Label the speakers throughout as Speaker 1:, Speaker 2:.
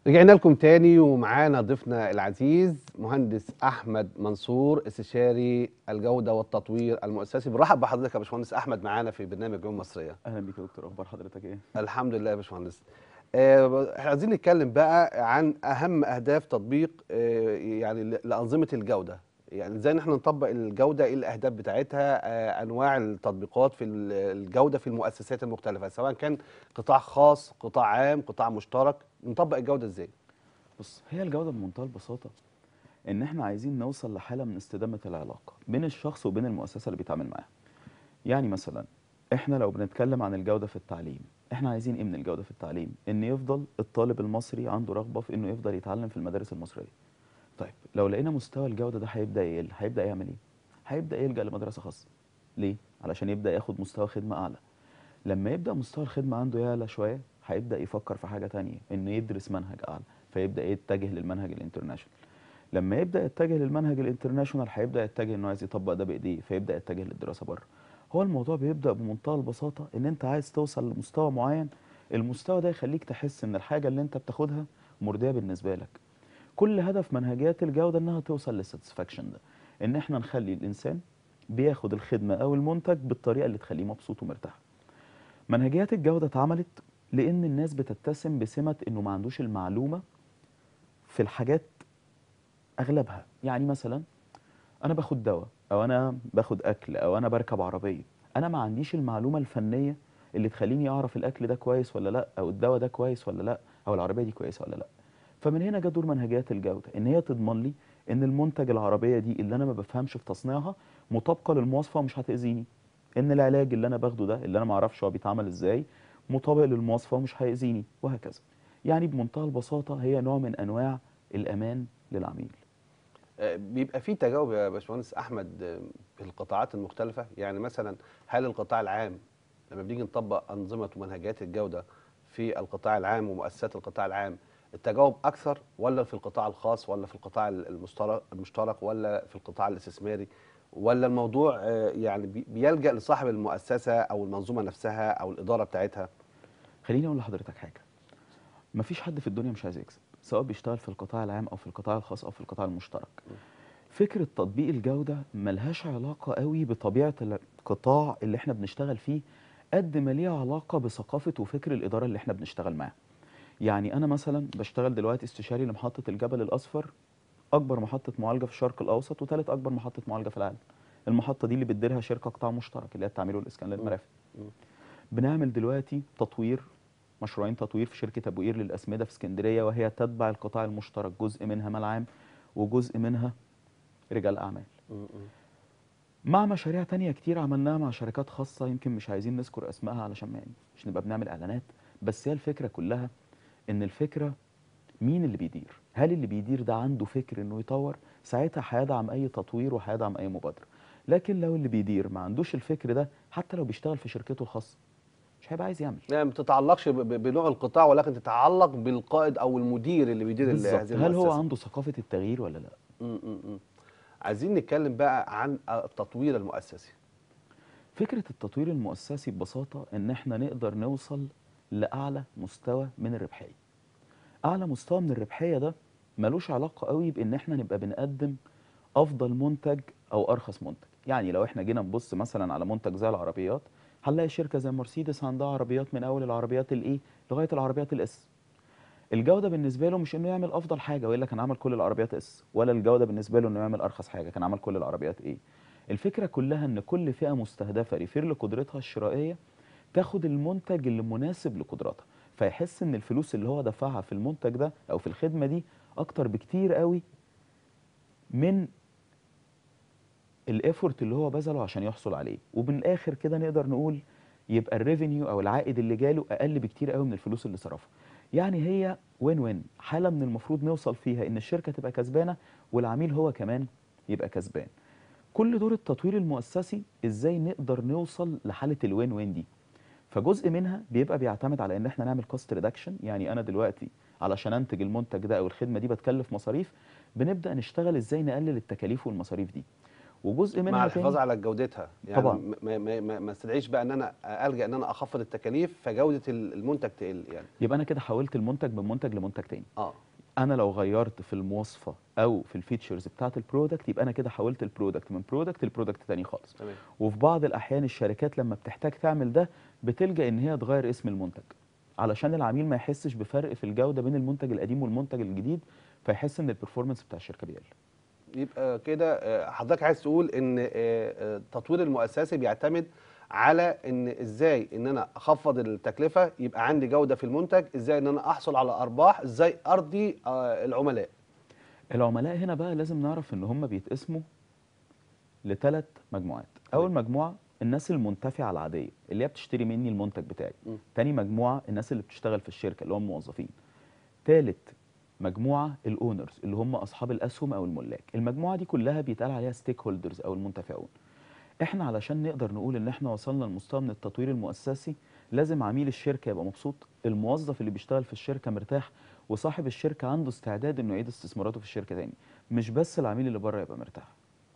Speaker 1: رجعنا لكم تاني ومعانا ضيفنا العزيز مهندس احمد منصور استشاري الجوده والتطوير المؤسسي بنرحب بحضرتك يا باشمهندس احمد معانا في برنامج جوه مصريه
Speaker 2: اهلا بيك يا دكتور اخبار حضرتك ايه
Speaker 1: الحمد لله يا باشمهندس آه، احنا عايزين نتكلم بقى عن اهم اهداف تطبيق آه، يعني ل- لانظمه الجوده يعني ازاي نحن نطبق الجوده ايه الاهداف بتاعتها آه، انواع التطبيقات في ال- الجوده في المؤسسات المختلفه سواء كان قطاع خاص قطاع عام قطاع مشترك نطبق الجوده ازاي
Speaker 2: بص هي الجوده بمنتهى البساطه ان احنا عايزين نوصل لحاله من استدامه العلاقه بين الشخص وبين المؤسسه اللي بيتعامل معاها يعني مثلا احنا لو بنتكلم عن الجوده في التعليم احنا عايزين ايه من الجوده في التعليم ان يفضل الطالب المصري عنده رغبه في انه يفضل يتعلم في المدارس المصريه طيب لو لقينا مستوى الجوده ده هيبدا يقل هيبدا يعمل ايه هيبدا يلجا لمدرسه خاصه ليه علشان يبدا ياخد مستوى خدمه اعلى لما يبدا مستوى الخدمه عنده يعلى شويه هيبدا يفكر في حاجه تانية انه يدرس منهج اعلى فيبدا يتجه للمنهج الانترناشونال لما يبدا يتجه للمنهج الانترناشونال هيبدا يتجه انه عايز يطبق ده بايديه فيبدا يتجه للدراسه بره هو الموضوع بيبدا بمنتهى البساطه ان انت عايز توصل لمستوى معين المستوى ده يخليك تحس ان الحاجه اللي انت بتاخدها مرضيه بالنسبه لك كل هدف منهجيات الجوده انها توصل للساتسفاكشن ده ان احنا نخلي الانسان بياخد الخدمه او المنتج بالطريقه اللي تخليه مبسوط ومرتاح منهجيات الجوده اتعملت لان الناس بتتسم بسمه انه ما عندوش المعلومه في الحاجات اغلبها يعني مثلا انا باخد دواء او انا باخد اكل او انا بركب عربيه انا ما عنديش المعلومه الفنيه اللي تخليني اعرف الاكل ده كويس ولا لا او الدواء ده كويس ولا لا او العربيه دي كويسه ولا لا فمن هنا جه دور منهجيات الجوده ان هي تضمن لي ان المنتج العربيه دي اللي انا ما بفهمش في تصنيعها مطابقه للمواصفه ومش هتاذيني ان العلاج اللي انا باخده ده اللي انا ما اعرفش هو بيتعمل ازاي مطابق للمواصفه ومش هيأذيني وهكذا يعني بمنتهى البساطه هي نوع من انواع الامان للعميل
Speaker 1: آه، بيبقى في تجاوب يا باشمهندس احمد آه، في القطاعات المختلفه يعني مثلا هل القطاع العام لما بنيجي نطبق انظمه ومنهجات الجوده في القطاع العام ومؤسسات القطاع العام التجاوب اكثر ولا في القطاع الخاص ولا في القطاع المشترك المشترك ولا في القطاع الاستثماري ولا الموضوع آه، يعني بي- بيلجأ لصاحب المؤسسه او المنظومه نفسها او الاداره بتاعتها
Speaker 2: خليني اقول لحضرتك حاجه مفيش حد في الدنيا مش عايز يكسب سواء بيشتغل في القطاع العام او في القطاع الخاص او في القطاع المشترك فكره تطبيق الجوده ملهاش علاقه قوي بطبيعه القطاع اللي احنا بنشتغل فيه قد ما ليها علاقه بثقافه وفكر الاداره اللي احنا بنشتغل معاه يعني انا مثلا بشتغل دلوقتي استشاري لمحطه الجبل الاصفر اكبر محطه معالجه في الشرق الاوسط وثالث اكبر محطه معالجه في العالم المحطه دي اللي بتديرها شركه قطاع مشترك اللي هي التعمير والاسكان للمرافق
Speaker 1: مم.
Speaker 2: بنعمل دلوقتي تطوير مشروعين تطوير في شركه ابو قير للاسمده في اسكندريه وهي تتبع القطاع المشترك جزء منها مال عام وجزء منها رجال اعمال
Speaker 1: م- م.
Speaker 2: مع مشاريع تانية كتير عملناها مع شركات خاصة يمكن مش عايزين نذكر أسمائها علشان ما يعني مش نبقى بنعمل إعلانات بس هي الفكرة كلها إن الفكرة مين اللي بيدير؟ هل اللي بيدير ده عنده فكر إنه يطور؟ ساعتها هيدعم أي تطوير وهيدعم أي مبادرة. لكن لو اللي بيدير ما عندوش الفكر ده حتى لو بيشتغل في شركته الخاصة مش هيبقى عايز يعمل.
Speaker 1: يعني ما بتتعلقش ب- ب- بنوع القطاع ولكن تتعلق بالقائد او المدير اللي بيدير ال-
Speaker 2: بالظبط
Speaker 1: هذه
Speaker 2: هل هو
Speaker 1: المؤسسة.
Speaker 2: عنده ثقافة التغيير ولا لا؟
Speaker 1: م- م- م. عايزين نتكلم بقى عن التطوير المؤسسي
Speaker 2: فكرة التطوير المؤسسي ببساطة إن إحنا نقدر نوصل لأعلى مستوى من الربحية. أعلى مستوى من الربحية ده ملوش علاقة قوي بإن إحنا نبقى بنقدم أفضل منتج أو أرخص منتج. يعني لو إحنا جينا نبص مثلا على منتج زي العربيات هنلاقي شركة زي مرسيدس عندها عربيات من أول العربيات الإيه لغاية العربيات الإس. الجودة بالنسبة له مش إنه يعمل أفضل حاجة وإلا كان عمل كل العربيات إس، ولا الجودة بالنسبة له إنه يعمل أرخص حاجة كان عمل كل العربيات إيه. الفكرة كلها إن كل فئة مستهدفة ريفير لقدرتها الشرائية تاخد المنتج اللي مناسب لقدراتها فيحس إن الفلوس اللي هو دفعها في المنتج ده أو في الخدمة دي أكتر بكتير قوي من الإيفورت اللي هو بذله عشان يحصل عليه ومن الآخر كده نقدر نقول يبقى الريفينيو أو العائد اللي جاله أقل بكتير قوي من الفلوس اللي صرفها يعني هي وين وين حالة من المفروض نوصل فيها إن الشركة تبقى كسبانة والعميل هو كمان يبقى كسبان كل دور التطوير المؤسسي ازاي نقدر نوصل لحاله الوين وين دي فجزء منها بيبقى بيعتمد على ان احنا نعمل كوست ريدكشن يعني انا دلوقتي علشان انتج المنتج ده او الخدمه دي بتكلف مصاريف بنبدا نشتغل ازاي نقلل التكاليف والمصاريف دي وجزء منها
Speaker 1: مع الحفاظ
Speaker 2: تاني
Speaker 1: على جودتها يعني
Speaker 2: طبعاً.
Speaker 1: ما ما ما, ما استدعيش بقى ان انا الجا ان انا اخفض التكاليف فجوده ال- المنتج تقل يعني
Speaker 2: يبقى انا كده حولت المنتج من منتج لمنتج تاني
Speaker 1: اه
Speaker 2: انا لو غيرت في المواصفه او في الفيتشرز بتاعه البرودكت يبقى انا كده حولت البرودكت من برودكت لبرودكت تاني خالص
Speaker 1: تمام
Speaker 2: وفي بعض الاحيان الشركات لما بتحتاج تعمل ده بتلجا ان هي تغير اسم المنتج علشان العميل ما يحسش بفرق في الجوده بين المنتج القديم والمنتج الجديد فيحس ان البرفورمانس بتاع الشركه بيقل
Speaker 1: يبقى كده آه، حضرتك عايز تقول ان آه، آه، التطوير المؤسسي بيعتمد على ان ازاي ان انا اخفض التكلفه يبقى عندي جوده في المنتج ازاي ان انا احصل على ارباح ازاي ارضي آه، العملاء
Speaker 2: العملاء هنا بقى لازم نعرف ان هم بيتقسموا لثلاث مجموعات اول
Speaker 1: تمام.
Speaker 2: مجموعه الناس المنتفعه العاديه اللي هي بتشتري مني المنتج بتاعي
Speaker 1: مم.
Speaker 2: تاني مجموعه الناس اللي بتشتغل في الشركه اللي هم الموظفين تالت مجموعه الاونرز اللي هم اصحاب الاسهم او الملاك المجموعه دي كلها بيتقال عليها ستيك هولدرز او المنتفعون احنا علشان نقدر نقول ان احنا وصلنا لمستوى من التطوير المؤسسي لازم عميل الشركه يبقى مبسوط الموظف اللي بيشتغل في الشركه مرتاح وصاحب الشركه عنده استعداد انه يعيد استثماراته في الشركه تاني مش بس العميل اللي بره يبقى مرتاح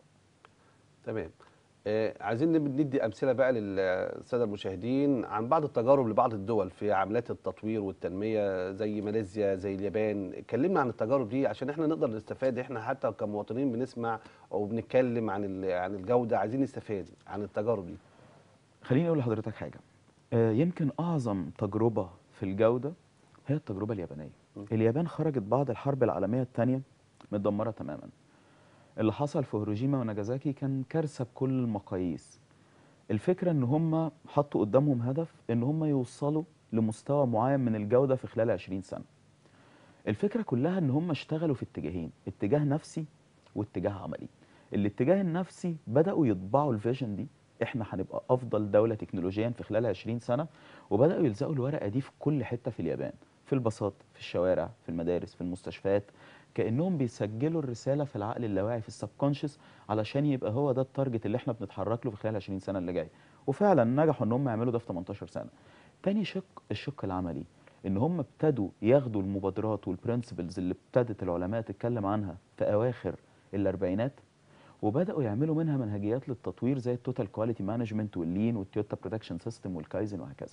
Speaker 1: تمام آه عايزين نب- ندي امثله بقى للساده المشاهدين عن بعض التجارب لبعض الدول في عمليات التطوير والتنميه زي ماليزيا زي اليابان اتكلمنا عن التجارب دي عشان احنا نقدر نستفاد احنا حتى كمواطنين بنسمع او بنتكلم عن ال- عن الجوده عايزين نستفاد عن التجارب دي
Speaker 2: خليني اقول لحضرتك حاجه آه، يمكن اعظم تجربه في الجوده هي التجربه اليابانيه
Speaker 1: م.
Speaker 2: اليابان خرجت بعد الحرب العالميه الثانيه متدمره تماما اللي حصل في هيروشيما وناجازاكي كان كارثه بكل المقاييس الفكره ان هم حطوا قدامهم هدف ان هم يوصلوا لمستوى معين من الجوده في خلال 20 سنه الفكره كلها ان هم اشتغلوا في اتجاهين اتجاه نفسي واتجاه عملي الاتجاه النفسي بداوا يطبعوا الفيجن دي احنا هنبقى افضل دوله تكنولوجيا في خلال 20 سنه وبداوا يلزقوا الورقه دي في كل حته في اليابان في الباصات في الشوارع في المدارس في المستشفيات كانهم بيسجلوا الرساله في العقل اللاواعي في السبكونشس علشان يبقى هو ده التارجت اللي احنا بنتحرك له في خلال 20 سنه اللي جايه وفعلا نجحوا ان هم يعملوا ده في 18 سنه تاني شق الشق العملي ان هم ابتدوا ياخدوا المبادرات والبرنسبلز اللي ابتدت العلماء تتكلم عنها في اواخر الاربعينات وبداوا يعملوا منها منهجيات للتطوير زي التوتال كواليتي مانجمنت واللين والتويوتا برودكشن سيستم والكايزن وهكذا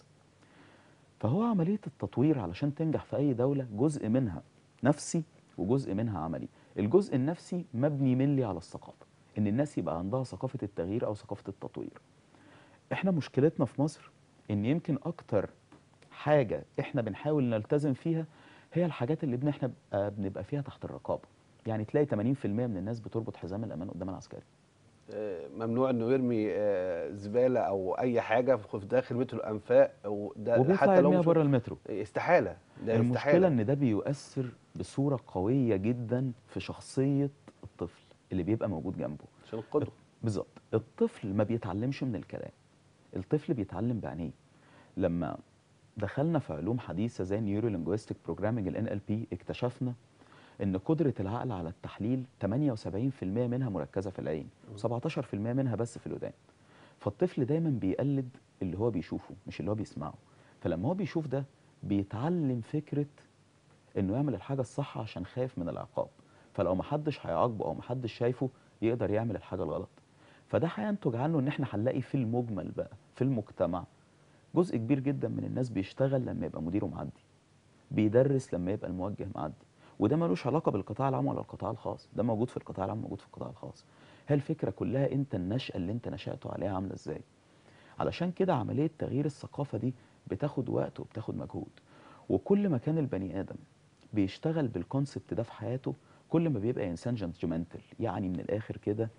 Speaker 2: فهو عمليه التطوير علشان تنجح في اي دوله جزء منها نفسي وجزء منها عملي الجزء النفسي مبني ملي على الثقافه ان الناس يبقى عندها ثقافه التغيير او ثقافه التطوير احنا مشكلتنا في مصر ان يمكن اكتر حاجه احنا بنحاول نلتزم فيها هي الحاجات اللي بن احنا بقى بنبقى فيها تحت الرقابه يعني تلاقي 80% من الناس بتربط حزام الامان قدام العسكري
Speaker 1: آه، ممنوع انه يرمي آه، زباله او اي حاجه في داخل متر الانفاق وده
Speaker 2: وبيطلع
Speaker 1: حتى لو
Speaker 2: يرميها
Speaker 1: مش
Speaker 2: بره المترو
Speaker 1: استحاله ده
Speaker 2: المشكله
Speaker 1: استحاله
Speaker 2: ان ده بيؤثر بصوره قويه جدا في شخصيه الطفل اللي بيبقى موجود جنبه
Speaker 1: عشان القدوه
Speaker 2: بالظبط الطفل ما بيتعلمش من الكلام الطفل بيتعلم بعينيه لما دخلنا في علوم حديثه زي النيورو لينجويستيك بروجرامنج ال NLP اكتشفنا ان قدره العقل على التحليل 78% منها مركزه في العين و17% منها بس في الودان فالطفل دايما بيقلد اللي هو بيشوفه مش اللي هو بيسمعه فلما هو بيشوف ده بيتعلم فكره انه يعمل الحاجه الصح عشان خايف من العقاب فلو محدش هيعاقبه او محدش شايفه يقدر يعمل الحاجه الغلط فده هينتج عنه ان احنا هنلاقي في المجمل بقى في المجتمع جزء كبير جدا من الناس بيشتغل لما يبقى مديره معدي بيدرس لما يبقى الموجه معدي وده ملوش علاقه بالقطاع العام ولا القطاع الخاص ده موجود في القطاع العام موجود في القطاع الخاص هي الفكره كلها انت النشأة اللي انت نشأته عليها عامله ازاي علشان كده عمليه تغيير الثقافه دي بتاخد وقت وبتاخد مجهود وكل ما كان البني ادم بيشتغل بالكونسبت ده في حياته كل ما بيبقى انسان جادجمنتال يعني من الاخر كده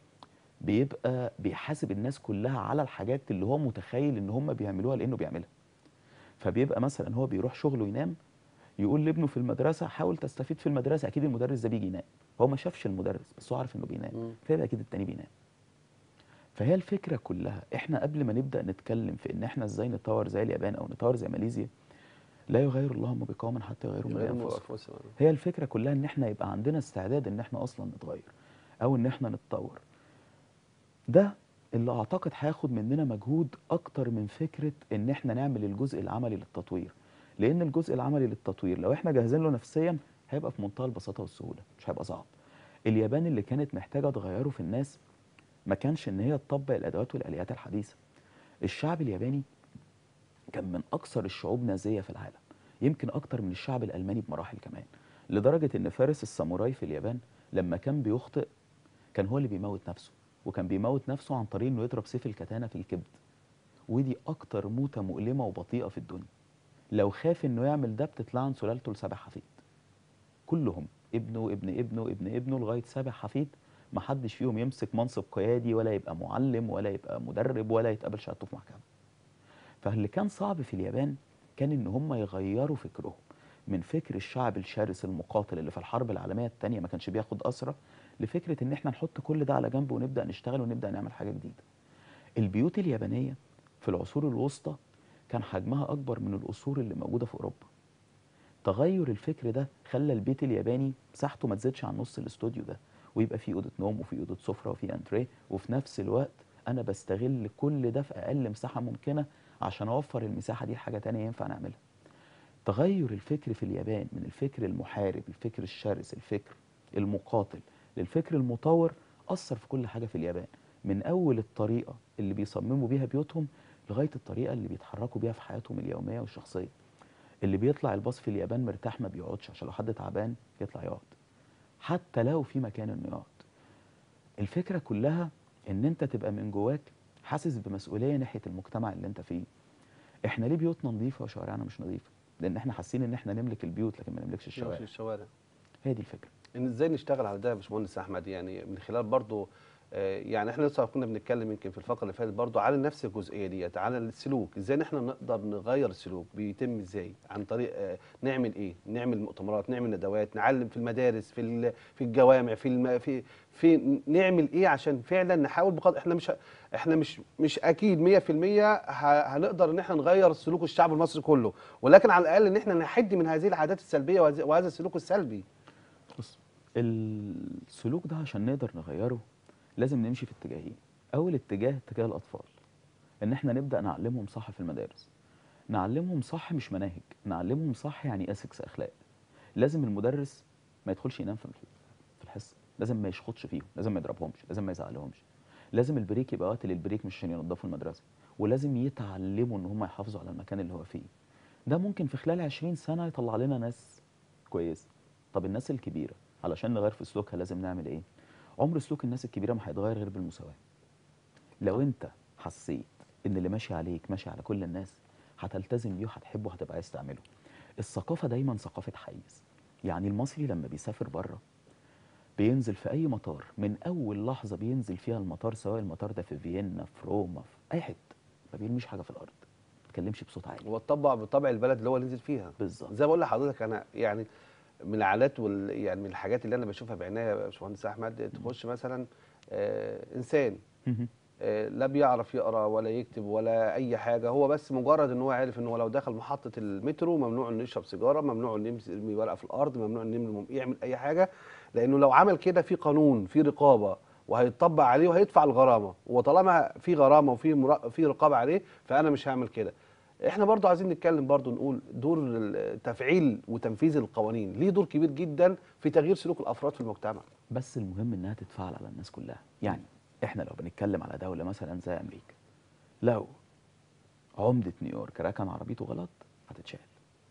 Speaker 2: بيبقى بيحاسب الناس كلها على الحاجات اللي هو متخيل ان هم بيعملوها لانه بيعملها فبيبقى مثلا هو بيروح شغله ينام يقول لابنه في المدرسه حاول تستفيد في المدرسه اكيد المدرس ده بيجي ينام هو ما شافش المدرس بس هو عارف انه بينام
Speaker 1: مم.
Speaker 2: فيبقى اكيد التاني بينام فهي الفكره كلها احنا قبل ما نبدا نتكلم في ان احنا ازاي نطور زي اليابان او نطور زي ماليزيا لا يغير الله ما بقوم حتى يغيروا ما
Speaker 1: غير
Speaker 2: بانفسهم
Speaker 1: مؤسسة.
Speaker 2: هي الفكره كلها ان احنا يبقى عندنا استعداد ان احنا اصلا نتغير او ان احنا نتطور ده اللي اعتقد هياخد مننا مجهود اكتر من فكره ان احنا نعمل الجزء العملي للتطوير لان الجزء العملي للتطوير لو احنا جاهزين له نفسيا هيبقى في منتهى البساطه والسهوله مش هيبقى صعب اليابان اللي كانت محتاجه تغيره في الناس ما كانش ان هي تطبق الادوات والاليات الحديثه الشعب الياباني كان من اكثر الشعوب نازيه في العالم يمكن اكتر من الشعب الالماني بمراحل كمان لدرجه ان فارس الساموراي في اليابان لما كان بيخطئ كان هو اللي بيموت نفسه وكان بيموت نفسه عن طريق انه يضرب سيف الكتانه في الكبد ودي اكتر موته مؤلمه وبطيئه في الدنيا لو خاف انه يعمل ده بتتلعن سلالته لسبع حفيد كلهم ابنه ابن ابنه ابن ابنه لغايه سابع حفيد ما حدش فيهم يمسك منصب قيادي ولا يبقى معلم ولا يبقى مدرب ولا يتقبل شهادته في محكمه فاللي كان صعب في اليابان كان ان هم يغيروا فكرهم من فكر الشعب الشرس المقاتل اللي في الحرب العالميه الثانيه ما كانش بياخد اسرى لفكره ان احنا نحط كل ده على جنب ونبدا نشتغل ونبدا نعمل حاجه جديده البيوت اليابانيه في العصور الوسطى كان حجمها اكبر من القصور اللي موجوده في اوروبا تغير الفكر ده خلى البيت الياباني مساحته ما تزيدش عن نص الاستوديو ده ويبقى فيه اوضه نوم وفي اوضه سفره وفي انتريه وفي نفس الوقت انا بستغل كل ده في اقل مساحه ممكنه عشان اوفر المساحه دي لحاجه تانية ينفع نعملها تغير الفكر في اليابان من الفكر المحارب الفكر الشرس الفكر المقاتل للفكر المطور اثر في كل حاجه في اليابان من اول الطريقه اللي بيصمموا بيها بيوتهم لغايه الطريقه اللي بيتحركوا بيها في حياتهم اليوميه والشخصيه اللي بيطلع الباص في اليابان مرتاح ما بيقعدش عشان لو حد تعبان يطلع يقعد حتى لو في مكان انه يقعد الفكره كلها ان انت تبقى من جواك حاسس بمسؤوليه ناحيه المجتمع اللي انت فيه احنا ليه بيوتنا نظيفه وشوارعنا مش نظيفه لان احنا حاسين ان احنا نملك البيوت لكن ما نملكش
Speaker 1: في
Speaker 2: الشوارع
Speaker 1: الشوارع
Speaker 2: هي دي الفكره
Speaker 1: ان ازاي نشتغل على ده يا باشمهندس احمد يعني من خلال برضو آه، يعني احنا لسه كنا بنتكلم يمكن في الفقره اللي فاتت برضو على نفس الجزئيه ديت على السلوك ازاي احنا نقدر نغير السلوك بيتم ازاي عن طريق آه، نعمل ايه نعمل مؤتمرات نعمل ندوات نعلم في المدارس في ال- في الجوامع في الم في في نعمل ايه عشان فعلا نحاول بقدر احنا مش احنا مش مش اكيد 100% ه- هنقدر ان احنا نغير سلوك الشعب المصري كله ولكن على الاقل ان احنا نحد من هذه العادات السلبيه وهذه- وهذا السلوك السلبي
Speaker 2: بص السلوك ده عشان نقدر نغيره لازم نمشي في اتجاهين اول اتجاه اتجاه الاطفال ان احنا نبدا نعلمهم صح في المدارس نعلمهم صح مش مناهج نعلمهم صح يعني اسكس اخلاق لازم المدرس ما يدخلش ينام في في الحصه لازم ما يشخطش فيهم لازم ما يضربهمش لازم ما يزعلهمش لازم البريك يبقى وقت للبريك مش عشان ينظفوا المدرسه ولازم يتعلموا ان هم يحافظوا على المكان اللي هو فيه ده ممكن في خلال 20 سنه يطلع لنا ناس كويسه طب الناس الكبيره علشان نغير في سلوكها لازم نعمل ايه عمر سلوك الناس الكبيره ما هيتغير غير بالمساواه لو انت حسيت ان اللي ماشي عليك ماشي على كل الناس هتلتزم بيه وهتحبه وهتبقى عايز تعمله الثقافه دايما ثقافه حيز يعني المصري لما بيسافر بره بينزل في اي مطار من اول لحظه بينزل فيها المطار سواء المطار ده في فيينا في روما في اي حته ما بيرميش حاجه في الارض ما بيتكلمش بصوت عالي
Speaker 1: هو طبع بطبع البلد اللي هو نزل فيها
Speaker 2: بالظبط
Speaker 1: زي ما بقول لحضرتك انا يعني من العادات وال يعني من الحاجات اللي انا بشوفها بعينيا يا باشمهندس احمد تخش مثلا آه انسان آه لا بيعرف يقرا ولا يكتب ولا اي حاجه هو بس مجرد ان هو عارف ان هو لو دخل محطه المترو ممنوع انه يشرب سيجاره ممنوع انه يمس- يرمي ورقه في الارض ممنوع انه يرمي- يعمل اي حاجه لانه لو عمل كده في قانون في رقابه وهيطبق عليه وهيدفع الغرامه وطالما في غرامه وفي مرا- في رقابه عليه فانا مش هعمل كده احنا برضو عايزين نتكلم برضو نقول دور ال- تفعيل وتنفيذ القوانين ليه دور كبير جدا في تغيير سلوك الافراد في المجتمع
Speaker 2: بس المهم انها تتفعل على الناس كلها يعني احنا لو بنتكلم على دوله مثلا زي امريكا لو عمده نيويورك ركن عربيته غلط هتتشال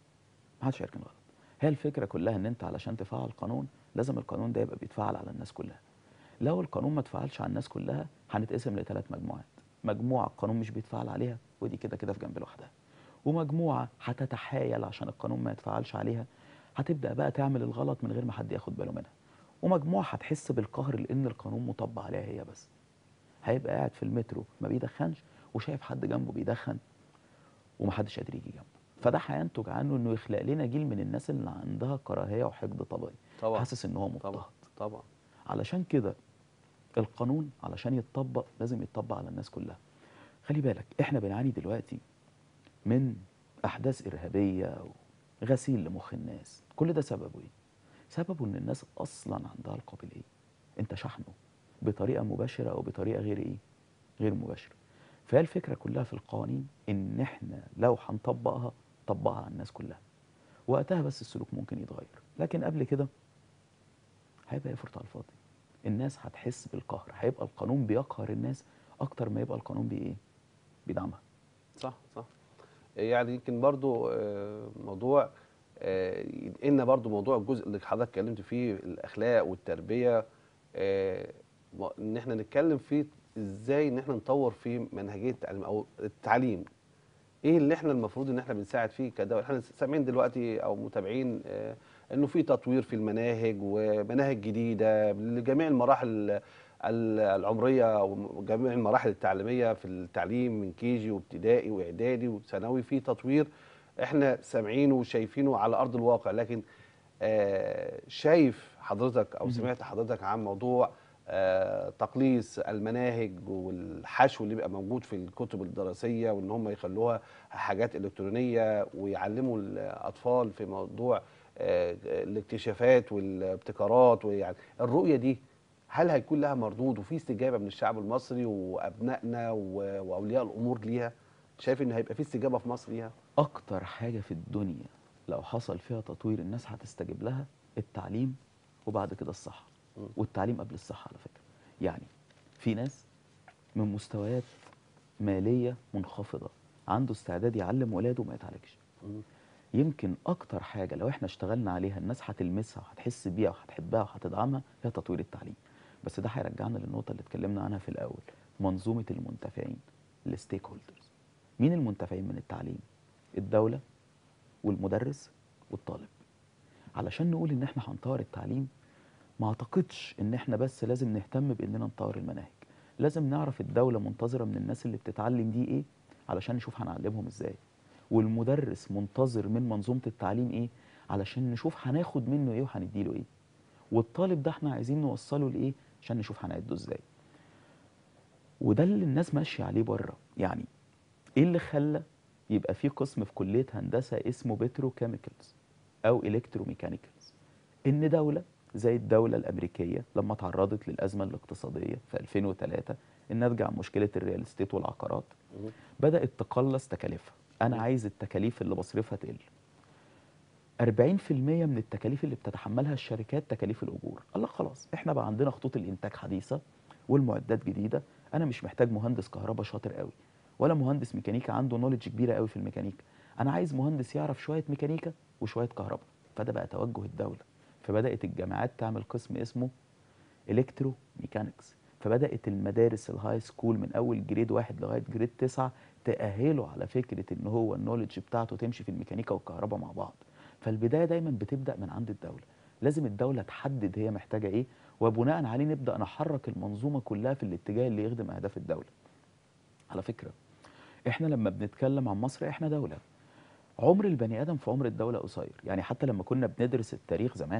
Speaker 2: ما حدش هيركن غلط هي الفكره كلها ان انت علشان تفعل قانون لازم القانون ده يبقى بيتفعل على الناس كلها لو القانون ما اتفعلش على الناس كلها هنتقسم لثلاث مجموعات مجموعه القانون مش بيتفعل عليها ودي كده كده في جنب لوحدها ومجموعه هتتحايل عشان القانون ما يتفعلش عليها هتبدا بقى تعمل الغلط من غير ما حد ياخد باله منها ومجموعه هتحس بالقهر لان القانون مطبق عليها هي بس هيبقى قاعد في المترو ما بيدخنش وشايف حد جنبه بيدخن ومحدش قادر يجي جنبه فده هينتج عنه انه يخلق لنا جيل من الناس اللي عندها كراهيه وحقد طبيعي
Speaker 1: طبعا
Speaker 2: حاسس ان هو مضطهد
Speaker 1: طبعا طبعا
Speaker 2: علشان كده القانون علشان يتطبق لازم يتطبق على الناس كلها خلي بالك احنا بنعاني دلوقتي من احداث ارهابيه وغسيل لمخ الناس كل ده سببه ايه سببه ان الناس اصلا عندها القابليه انت شحنه بطريقه مباشره او بطريقه غير ايه غير مباشره فهي الفكره كلها في القوانين ان احنا لو هنطبقها طبقها على الناس كلها وقتها بس السلوك ممكن يتغير لكن قبل كده هيبقى يفرط على الفاضي الناس هتحس بالقهر هيبقى القانون بيقهر الناس اكتر ما يبقى القانون بي ايه بيدعمها
Speaker 1: صح صح يعني يمكن برضو آه، موضوع آه، ينقلنا برضو موضوع الجزء اللي حضرتك اتكلمت فيه الاخلاق والتربيه آه، م- ان احنا نتكلم فيه ازاي ان احنا نطور في منهجيه التعليم او التعليم ايه اللي احنا المفروض ان احنا بنساعد فيه كدوله احنا سامعين دلوقتي او متابعين آه، انه في تطوير في المناهج ومناهج جديده لجميع المراحل ال- العمريه وجميع المراحل التعليميه في التعليم من كيجي وابتدائي واعدادي وثانوي في تطوير احنا سامعينه وشايفينه على ارض الواقع لكن آه، شايف حضرتك او
Speaker 2: مهم.
Speaker 1: سمعت حضرتك عن موضوع آه، تقليص المناهج والحشو اللي بيبقى موجود في الكتب الدراسيه وان هم يخلوها حاجات الكترونيه ويعلموا الاطفال في موضوع آه، الاكتشافات والابتكارات ويعني الرؤيه دي هل هيكون لها مردود وفي استجابه من الشعب المصري وابنائنا و- واولياء الامور ليها شايف ان هيبقى في استجابه في مصر ليها
Speaker 2: اكتر حاجه في الدنيا لو حصل فيها تطوير الناس هتستجيب لها التعليم وبعد كده الصحه
Speaker 1: مم.
Speaker 2: والتعليم قبل الصحه على فكره يعني في ناس من مستويات ماليه منخفضه عنده استعداد يعلم ولاده وما يتعالجش
Speaker 1: مم.
Speaker 2: يمكن اكتر حاجه لو احنا اشتغلنا عليها الناس هتلمسها وهتحس بيها وهتحبها وهتدعمها هي تطوير التعليم بس ده هيرجعنا للنقطه اللي اتكلمنا عنها في الاول منظومه المنتفعين الستيك هولدرز مين المنتفعين من التعليم الدوله والمدرس والطالب علشان نقول ان احنا هنطور التعليم ما اعتقدش ان احنا بس لازم نهتم باننا نطور المناهج لازم نعرف الدوله منتظره من الناس اللي بتتعلم دي ايه علشان نشوف هنعلمهم ازاي والمدرس منتظر من منظومه التعليم ايه علشان نشوف هناخد منه ايه وهنديله ايه والطالب ده احنا عايزين نوصله لايه عشان نشوف هنعده ازاي وده اللي الناس ماشيه عليه بره يعني ايه اللي خلى يبقى في قسم في كليه هندسه اسمه بتروكيميكالز او الكتروميكانيكالز ان دوله زي الدوله الامريكيه لما تعرضت للازمه الاقتصاديه في 2003 الناتجه عن مشكله الريال استيت والعقارات
Speaker 1: مم.
Speaker 2: بدات تقلص تكاليفها انا
Speaker 1: مم.
Speaker 2: عايز التكاليف اللي بصرفها تقل 40% من التكاليف اللي بتتحملها الشركات تكاليف الاجور قال لك خلاص احنا بقى عندنا خطوط الانتاج حديثه والمعدات جديده انا مش محتاج مهندس كهرباء شاطر قوي ولا مهندس ميكانيكا عنده نولج كبيره قوي في الميكانيكا انا عايز مهندس يعرف شويه ميكانيكا وشويه كهرباء فده بقى توجه الدوله فبدات الجامعات تعمل قسم اسمه الكترو ميكانكس فبدات المدارس الهاي سكول من اول جريد واحد لغايه جريد تسعة تاهله على فكره ان هو النولج بتاعته تمشي في الميكانيكا والكهرباء مع بعض فالبدايه دايما بتبدا من عند الدوله لازم الدوله تحدد هي محتاجه ايه وبناء عليه نبدا نحرك المنظومه كلها في الاتجاه اللي يخدم اهداف الدوله على فكره احنا لما بنتكلم عن مصر احنا دوله عمر البني ادم في عمر الدوله قصير يعني حتى لما كنا بندرس التاريخ زمان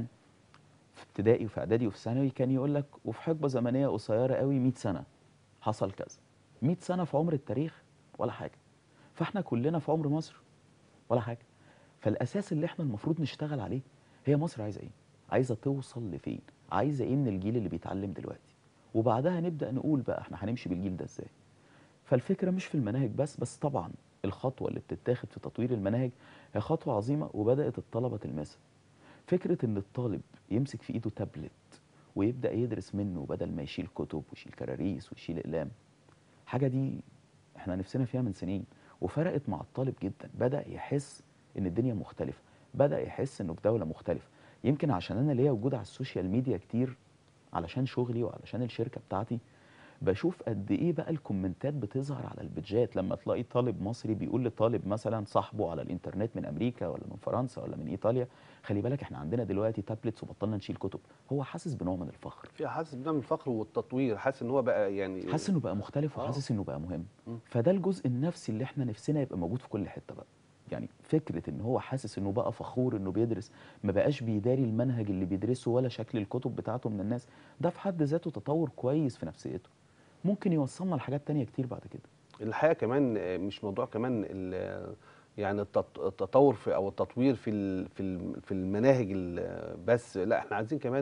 Speaker 2: في ابتدائي وفي اعدادي وفي ثانوي كان يقول لك وفي حقبه زمنيه قصيره قوي 100 سنه حصل كذا 100 سنه في عمر التاريخ ولا حاجه فاحنا كلنا في عمر مصر ولا حاجه فالاساس اللي احنا المفروض نشتغل عليه هي مصر عايزه ايه عايزه توصل لفين عايزه ايه من الجيل اللي بيتعلم دلوقتي وبعدها نبدا نقول بقى احنا هنمشي بالجيل ده ازاي فالفكره مش في المناهج بس بس طبعا الخطوه اللي بتتاخد في تطوير المناهج هي خطوه عظيمه وبدات الطلبه تلمسها فكره ان الطالب يمسك في ايده تابلت ويبدا يدرس منه بدل ما يشيل كتب ويشيل كراريس ويشيل اقلام حاجه دي احنا نفسنا فيها من سنين وفرقت مع الطالب جدا بدا يحس ان الدنيا مختلفه بدا يحس انه في دوله مختلفه يمكن عشان انا ليا وجود على السوشيال ميديا كتير علشان شغلي وعلشان الشركه بتاعتي بشوف قد ايه بقى الكومنتات بتظهر على البيدجات لما تلاقي طالب مصري بيقول لطالب مثلا صاحبه على الانترنت من امريكا ولا من فرنسا ولا من ايطاليا خلي بالك احنا عندنا دلوقتي تابلتس وبطلنا نشيل كتب هو حاسس بنوع من الفخر
Speaker 1: في حاسس بنوع من الفخر والتطوير حاسس ان هو بقى يعني
Speaker 2: حاسس انه بقى مختلف
Speaker 1: آه.
Speaker 2: وحاسس انه بقى مهم
Speaker 1: مم.
Speaker 2: فده الجزء النفسي اللي احنا نفسنا يبقى موجود في كل حته بقى يعني فكره ان هو حاسس انه بقى فخور انه بيدرس ما بقاش بيداري المنهج اللي بيدرسه ولا شكل الكتب بتاعته من الناس ده في حد ذاته تطور كويس في نفسيته ممكن يوصلنا لحاجات تانية كتير بعد كده
Speaker 1: الحقيقه كمان آه، مش موضوع كمان ال- يعني التط- التطور في او التطوير في ال- في ال- في المناهج ال- بس لا احنا عايزين كمان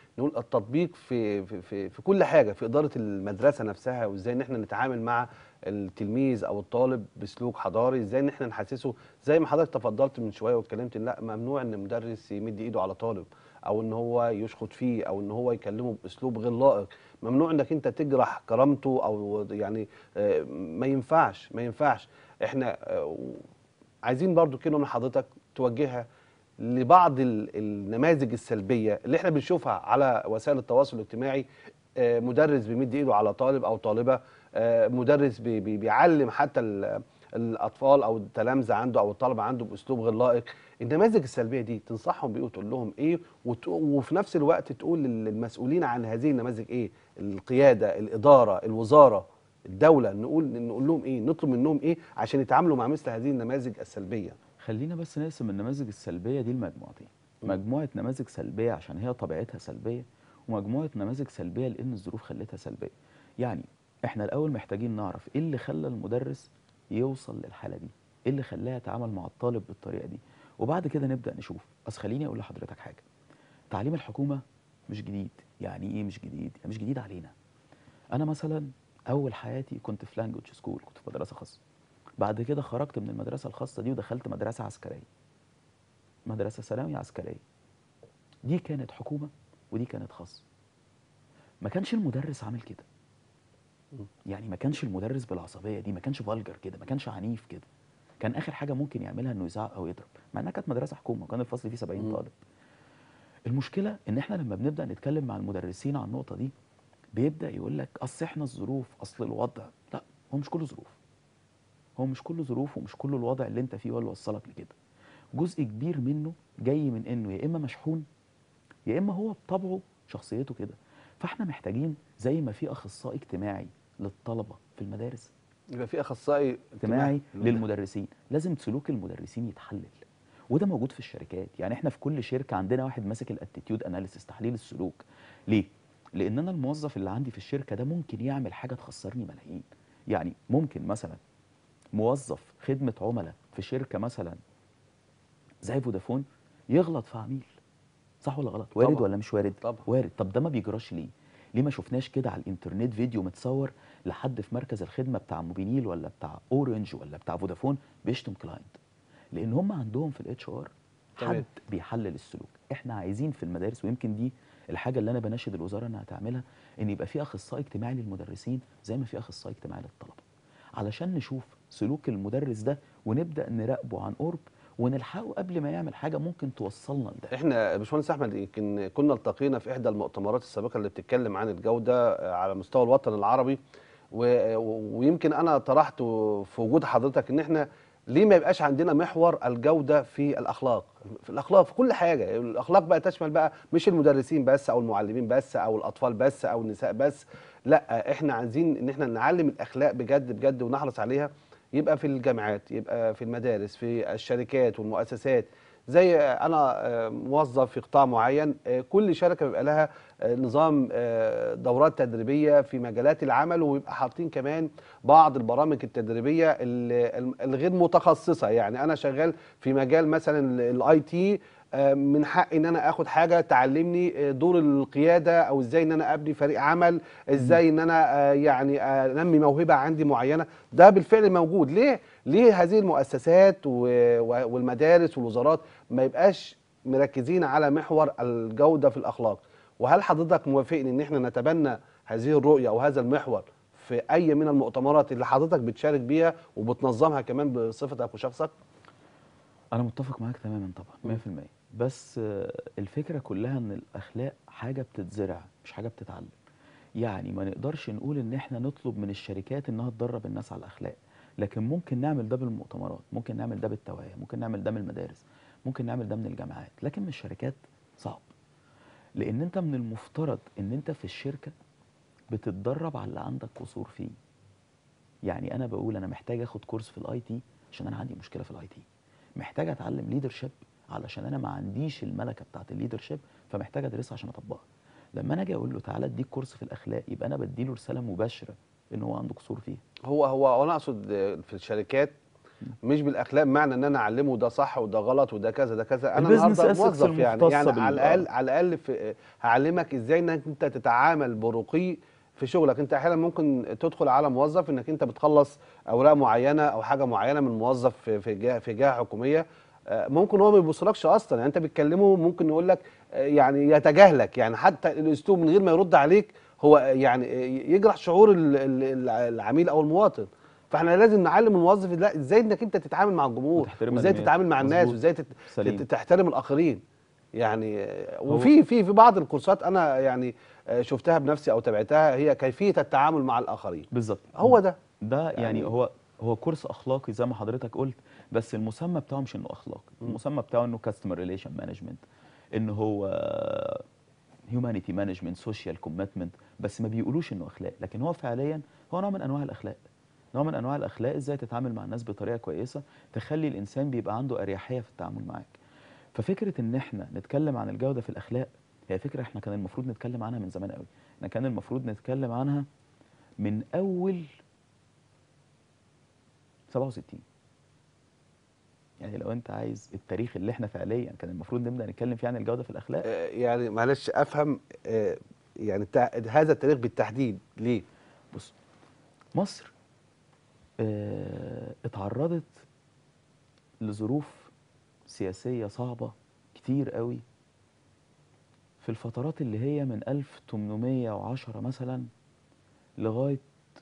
Speaker 1: نقول التطبيق في في في, في كل حاجه في اداره المدرسه نفسها وازاي ان احنا نتعامل مع التلميذ او الطالب بسلوك حضاري ازاي ان احنا نحسسه زي ما حضرتك تفضلت من شويه واتكلمت إن لا ممنوع ان مدرس يمد ايده على طالب او ان هو يشخط فيه او ان هو يكلمه باسلوب غير لائق ممنوع انك انت تجرح كرامته او يعني آه، ما ينفعش ما ينفعش احنا آه، عايزين برضو كلمه من حضرتك توجهها لبعض ال- النماذج السلبيه اللي احنا بنشوفها على وسائل التواصل الاجتماعي آه، مدرس بيمد ايده على طالب او طالبه آه، مدرس بي- بي- بيعلم حتى ال- الاطفال او التلامذه عنده او الطلبه عنده باسلوب غير لائق النماذج السلبيه دي تنصحهم بايه وتقول لهم ايه وت- وفي نفس الوقت تقول للمسؤولين عن هذه النماذج ايه القياده الاداره الوزاره الدوله نقول نقول لهم ايه نطلب منهم ايه عشان يتعاملوا مع مثل هذه النماذج السلبيه
Speaker 2: خلينا بس نقسم النماذج السلبيه دي لمجموعتين
Speaker 1: مم.
Speaker 2: مجموعه نماذج سلبيه عشان هي طبيعتها سلبيه ومجموعه نماذج سلبيه لان الظروف خلتها سلبيه يعني احنا الاول محتاجين نعرف ايه اللي خلى المدرس يوصل للحاله دي ايه اللي خلاه يتعامل مع الطالب بالطريقه دي وبعد كده نبدا نشوف بس خليني اقول لحضرتك حاجه تعليم الحكومه مش جديد يعني ايه مش جديد يعني مش جديد علينا انا مثلا اول حياتي كنت في لانجوج سكول كنت في مدرسه خاصه بعد كده خرجت من المدرسه الخاصه دي ودخلت مدرسه عسكريه مدرسه ثانوي عسكريه دي كانت حكومه ودي كانت خاصه ما كانش المدرس عامل كده
Speaker 1: مم.
Speaker 2: يعني ما كانش المدرس بالعصبيه دي ما كانش فالجر كده ما كانش عنيف كده كان اخر حاجه ممكن يعملها انه يزعق او يضرب مع انها كانت مدرسه حكومه وكان الفصل فيه 70
Speaker 1: مم.
Speaker 2: طالب المشكله ان احنا لما بنبدا نتكلم مع المدرسين عن النقطه دي بيبدا يقول لك اصل احنا الظروف اصل الوضع لا هو مش كله ظروف هو مش كله ظروف ومش كله الوضع اللي انت فيه هو اللي وصلك لكده جزء كبير منه جاي من انه يا اما مشحون يا اما هو بطبعه شخصيته كده فاحنا محتاجين زي ما في اخصائي اجتماعي للطلبه في المدارس
Speaker 1: يبقى في اخصائي
Speaker 2: اجتماعي
Speaker 1: اجتماعي
Speaker 2: للمدرسين لازم سلوك المدرسين يتحلل وده موجود في الشركات يعني احنا في كل شركه عندنا واحد ماسك الاتيتيود اناليسيس تحليل السلوك ليه لان انا الموظف اللي عندي في الشركه ده ممكن يعمل حاجه تخسرني ملايين يعني ممكن مثلا موظف خدمه عملاء في شركه مثلا زي فودافون يغلط في عميل صح ولا غلط وارد
Speaker 1: طبعاً.
Speaker 2: ولا مش وارد
Speaker 1: طبعا
Speaker 2: وارد طب ده ما بيجراش ليه ليه ما شفناش كده على الانترنت فيديو متصور لحد في مركز الخدمه بتاع موبينيل ولا بتاع اورنج ولا بتاع فودافون بيشتم كلاينت لان هم عندهم في الاتش ار
Speaker 1: تمام.
Speaker 2: حد بيحلل السلوك احنا عايزين في المدارس ويمكن دي الحاجه اللي انا بناشد الوزاره انها تعملها ان يبقى في اخصائي اجتماعي للمدرسين زي ما في اخصائي اجتماعي للطلبه علشان نشوف سلوك المدرس ده ونبدا نراقبه عن قرب ونلحقه قبل ما يعمل حاجه ممكن توصلنا لده
Speaker 1: احنا يا باشمهندس احمد يمكن كنا التقينا في احدى المؤتمرات السابقه اللي بتتكلم عن الجوده على مستوى الوطن العربي و- ويمكن انا طرحت في وجود حضرتك ان احنا ليه ما يبقاش عندنا محور الجوده في الاخلاق في الاخلاق في كل حاجه الاخلاق بقى تشمل بقى مش المدرسين بس او المعلمين بس او الاطفال بس او النساء بس لا احنا عايزين ان احنا نعلم الاخلاق بجد بجد ونحرص عليها يبقى في الجامعات يبقى في المدارس في الشركات والمؤسسات زي انا آه، موظف في قطاع معين آه، كل شركه بيبقى لها آه، نظام آه، دورات تدريبيه في مجالات العمل ويبقى حاطين كمان بعض البرامج التدريبيه ال- الغير متخصصه يعني انا شغال في مجال مثلا الاي تي من حقي ان انا اخد حاجه تعلمني آه، دور القياده او ازاي ان انا ابني فريق عمل ازاي ان انا آه، يعني آه، انمي موهبه عندي معينه ده بالفعل موجود ليه ليه هذه المؤسسات و- و- والمدارس والوزارات ما يبقاش مركزين على محور الجوده في الاخلاق وهل حضرتك موافقني ان احنا نتبنى هذه الرؤيه او هذا المحور في اي من المؤتمرات اللي حضرتك بتشارك بيها وبتنظمها كمان بصفتك وشخصك
Speaker 2: انا متفق معاك تماما طبعا 100% بس آه، الفكره كلها ان الاخلاق حاجه بتتزرع مش حاجه بتتعلم يعني ما نقدرش نقول ان احنا نطلب من الشركات انها تدرب الناس على الاخلاق لكن ممكن نعمل ده بالمؤتمرات ممكن نعمل ده بالتوعيه ممكن نعمل ده من المدارس ممكن نعمل ده من الجامعات لكن من الشركات صعب لان انت من المفترض ان انت في الشركه بتتدرب على اللي عندك قصور فيه يعني انا بقول انا محتاج اخد كورس في الاي تي عشان انا عندي مشكله في الاي تي محتاج اتعلم ليدرشيب علشان انا ما عنديش الملكه بتاعت الليدرشيب فمحتاج ادرسها عشان اطبقها لما انا اجي اقول له تعالى اديك كورس في الاخلاق يبقى انا بديله رساله مباشره ان هو عنده قصور فيها
Speaker 1: هو هو انا اقصد في الشركات مش بالاخلاق معنى ان انا اعلمه ده صح وده غلط وده كذا ده كذا انا
Speaker 2: البيزنس
Speaker 1: النهارده
Speaker 2: ethics
Speaker 1: موظف يعني
Speaker 2: المختصة
Speaker 1: يعني
Speaker 2: بال-
Speaker 1: على الاقل على الاقل في هعلمك ازاي انك انت تتعامل برقي في شغلك انت احيانا ممكن تدخل على موظف انك انت بتخلص اوراق معينه او حاجه معينه من موظف في في جهه في جهه حكوميه آه، ممكن هو ما يبصلكش اصلا يعني انت بتكلمه ممكن يقول لك آه، يعني يتجاهلك يعني حتى الاسلوب من غير ما يرد عليك هو يعني يجرح شعور ال- ال- العميل او المواطن فاحنا لازم نعلم الموظف لا ازاي انك انت تتعامل مع الجمهور
Speaker 2: وتحترم
Speaker 1: وازاي
Speaker 2: الناس.
Speaker 1: تتعامل مع الناس
Speaker 2: مظبوط.
Speaker 1: وازاي تت-
Speaker 2: سليم.
Speaker 1: تت- تحترم الاخرين يعني آه، وفي في في بعض الكورسات انا يعني آه، شفتها بنفسي او تابعتها هي كيفيه التعامل مع الاخرين
Speaker 2: بالظبط
Speaker 1: هو ده
Speaker 2: ده يعني,
Speaker 1: يعني-
Speaker 2: هو هو كورس اخلاقي زي ما حضرتك قلت بس المسمى بتاعه مش انه اخلاقي المسمى بتاعه انه كاستمر ريليشن مانجمنت ان هو هيومانيتي مانجمنت سوشيال كوميتمنت بس ما بيقولوش انه اخلاق لكن هو فعليا هو نوع من انواع الاخلاق نوع من انواع الاخلاق ازاي تتعامل مع الناس بطريقه كويسه تخلي الانسان بيبقى عنده اريحيه في التعامل معاك ففكره ان احنا نتكلم عن الجوده في الاخلاق هي فكره احنا كان المفروض نتكلم عنها من زمان قوي احنا كان المفروض نتكلم عنها من اول 67 يعني لو انت عايز التاريخ اللي احنا فعليا كان المفروض نبدا نتكلم فيه عن الجوده في الاخلاق
Speaker 1: آه، يعني معلش افهم آه، يعني تع- هذا التاريخ بالتحديد ليه
Speaker 2: بص مصر اه اتعرضت لظروف سياسيه صعبه كتير قوي في الفترات اللي هي من 1810 مثلا لغايه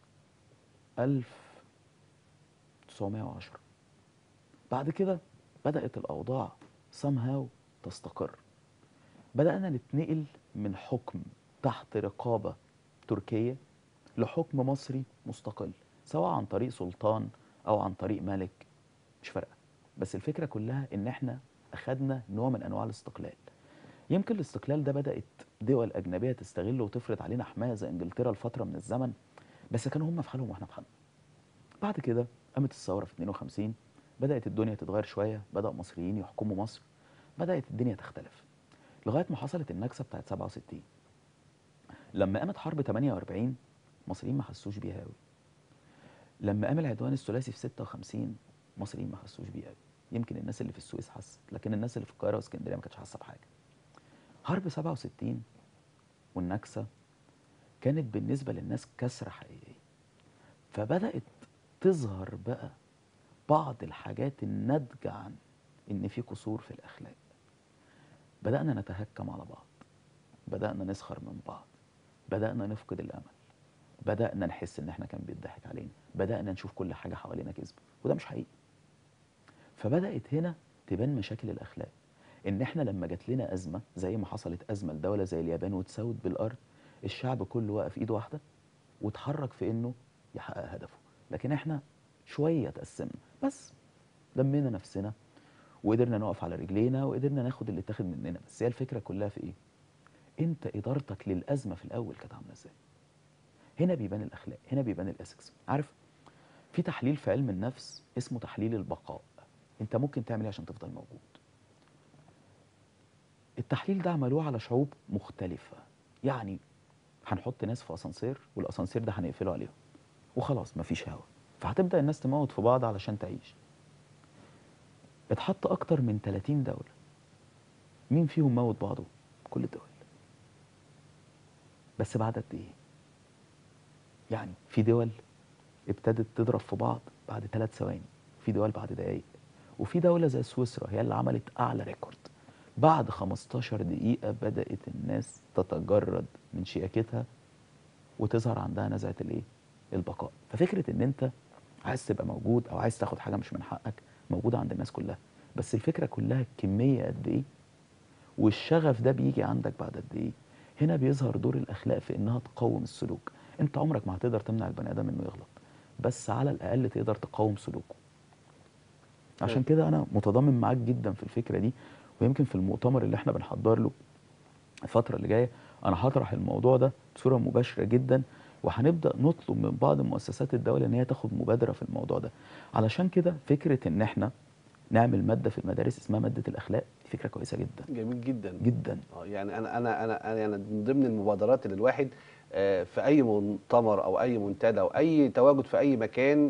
Speaker 2: 1910 بعد كده بدأت الأوضاع somehow تستقر بدأنا نتنقل من حكم تحت رقابة تركية لحكم مصري مستقل سواء عن طريق سلطان أو عن طريق ملك مش فارقة بس الفكرة كلها إن إحنا أخدنا نوع من أنواع الاستقلال يمكن الاستقلال ده بدأت دول أجنبية تستغله وتفرض علينا حماية زي إنجلترا لفترة من الزمن بس كانوا هم في حالهم وإحنا في حالنا بعد كده قامت الثورة في 52 بدأت الدنيا تتغير شوية بدأ مصريين يحكموا مصر بدأت الدنيا تختلف لغاية ما حصلت النكسة بتاعت 67 لما قامت حرب 48 المصريين ما حسوش بيها قوي لما قام العدوان الثلاثي في 56 المصريين ما حسوش بيه قوي يمكن الناس اللي في السويس حست لكن الناس اللي في القاهرة واسكندرية ما كانتش حاسة بحاجة حرب 67 والنكسة كانت بالنسبة للناس كسرة حقيقية فبدأت تظهر بقى بعض الحاجات الناتجة عن إن في قصور في الأخلاق بدأنا نتهكم على بعض بدأنا نسخر من بعض بدأنا نفقد الأمل بدأنا نحس إن إحنا كان بيضحك علينا بدأنا نشوف كل حاجة حوالينا كذب وده مش حقيقي فبدأت هنا تبان مشاكل الأخلاق إن إحنا لما جات لنا أزمة زي ما حصلت أزمة لدولة زي اليابان وتسود بالأرض الشعب كله وقف إيده واحدة واتحرك في إنه يحقق هدفه لكن إحنا شوية اتقسمنا بس لمينا نفسنا وقدرنا نقف على رجلينا وقدرنا ناخد اللي اتاخد مننا بس هي الفكرة كلها في إيه؟ أنت إدارتك للأزمة في الأول كانت عاملة إزاي؟ هنا بيبان الأخلاق هنا بيبان الأسكس عارف في تحليل في علم النفس اسمه تحليل البقاء انت ممكن تعمل ايه عشان تفضل موجود التحليل ده عملوه على شعوب مختلفة يعني هنحط ناس في اسانسير والاسانسير ده هنقفله عليهم وخلاص مفيش هوا فهتبدأ الناس تموت في بعض علشان تعيش اتحط اكتر من 30 دولة مين فيهم موت بعضه كل الدول بس بعد قد ايه يعني في دول ابتدت تضرب في بعض بعد ثلاث ثواني في دول بعد دقايق وفي دولة زي سويسرا هي اللي عملت أعلى ريكورد بعد 15 دقيقة بدأت الناس تتجرد من شياكتها وتظهر عندها نزعة الإيه؟ البقاء ففكرة إن أنت عايز تبقى موجود أو عايز تاخد حاجة مش من حقك موجودة عند الناس كلها بس الفكرة كلها الكمية قد إيه والشغف ده بيجي عندك بعد قد إيه هنا بيظهر دور الأخلاق في إنها تقوم السلوك أنت عمرك ما هتقدر تمنع البني آدم إنه يغلط بس على الأقل تقدر تقاوم سلوكه عشان كده انا متضامن معاك جدا في الفكره دي ويمكن في المؤتمر اللي احنا بنحضر له الفتره اللي جايه انا هطرح الموضوع ده بصوره مباشره جدا وهنبدا نطلب من بعض مؤسسات الدوله ان هي تاخد مبادره في الموضوع ده علشان كده فكره ان احنا نعمل ماده في المدارس اسمها ماده الاخلاق دي فكره كويسه جدا
Speaker 1: جميل جدا
Speaker 2: جدا
Speaker 1: اه يعني انا انا انا انا يعني من ضمن المبادرات اللي الواحد آه، في اي مؤتمر او اي منتدى او اي تواجد في اي مكان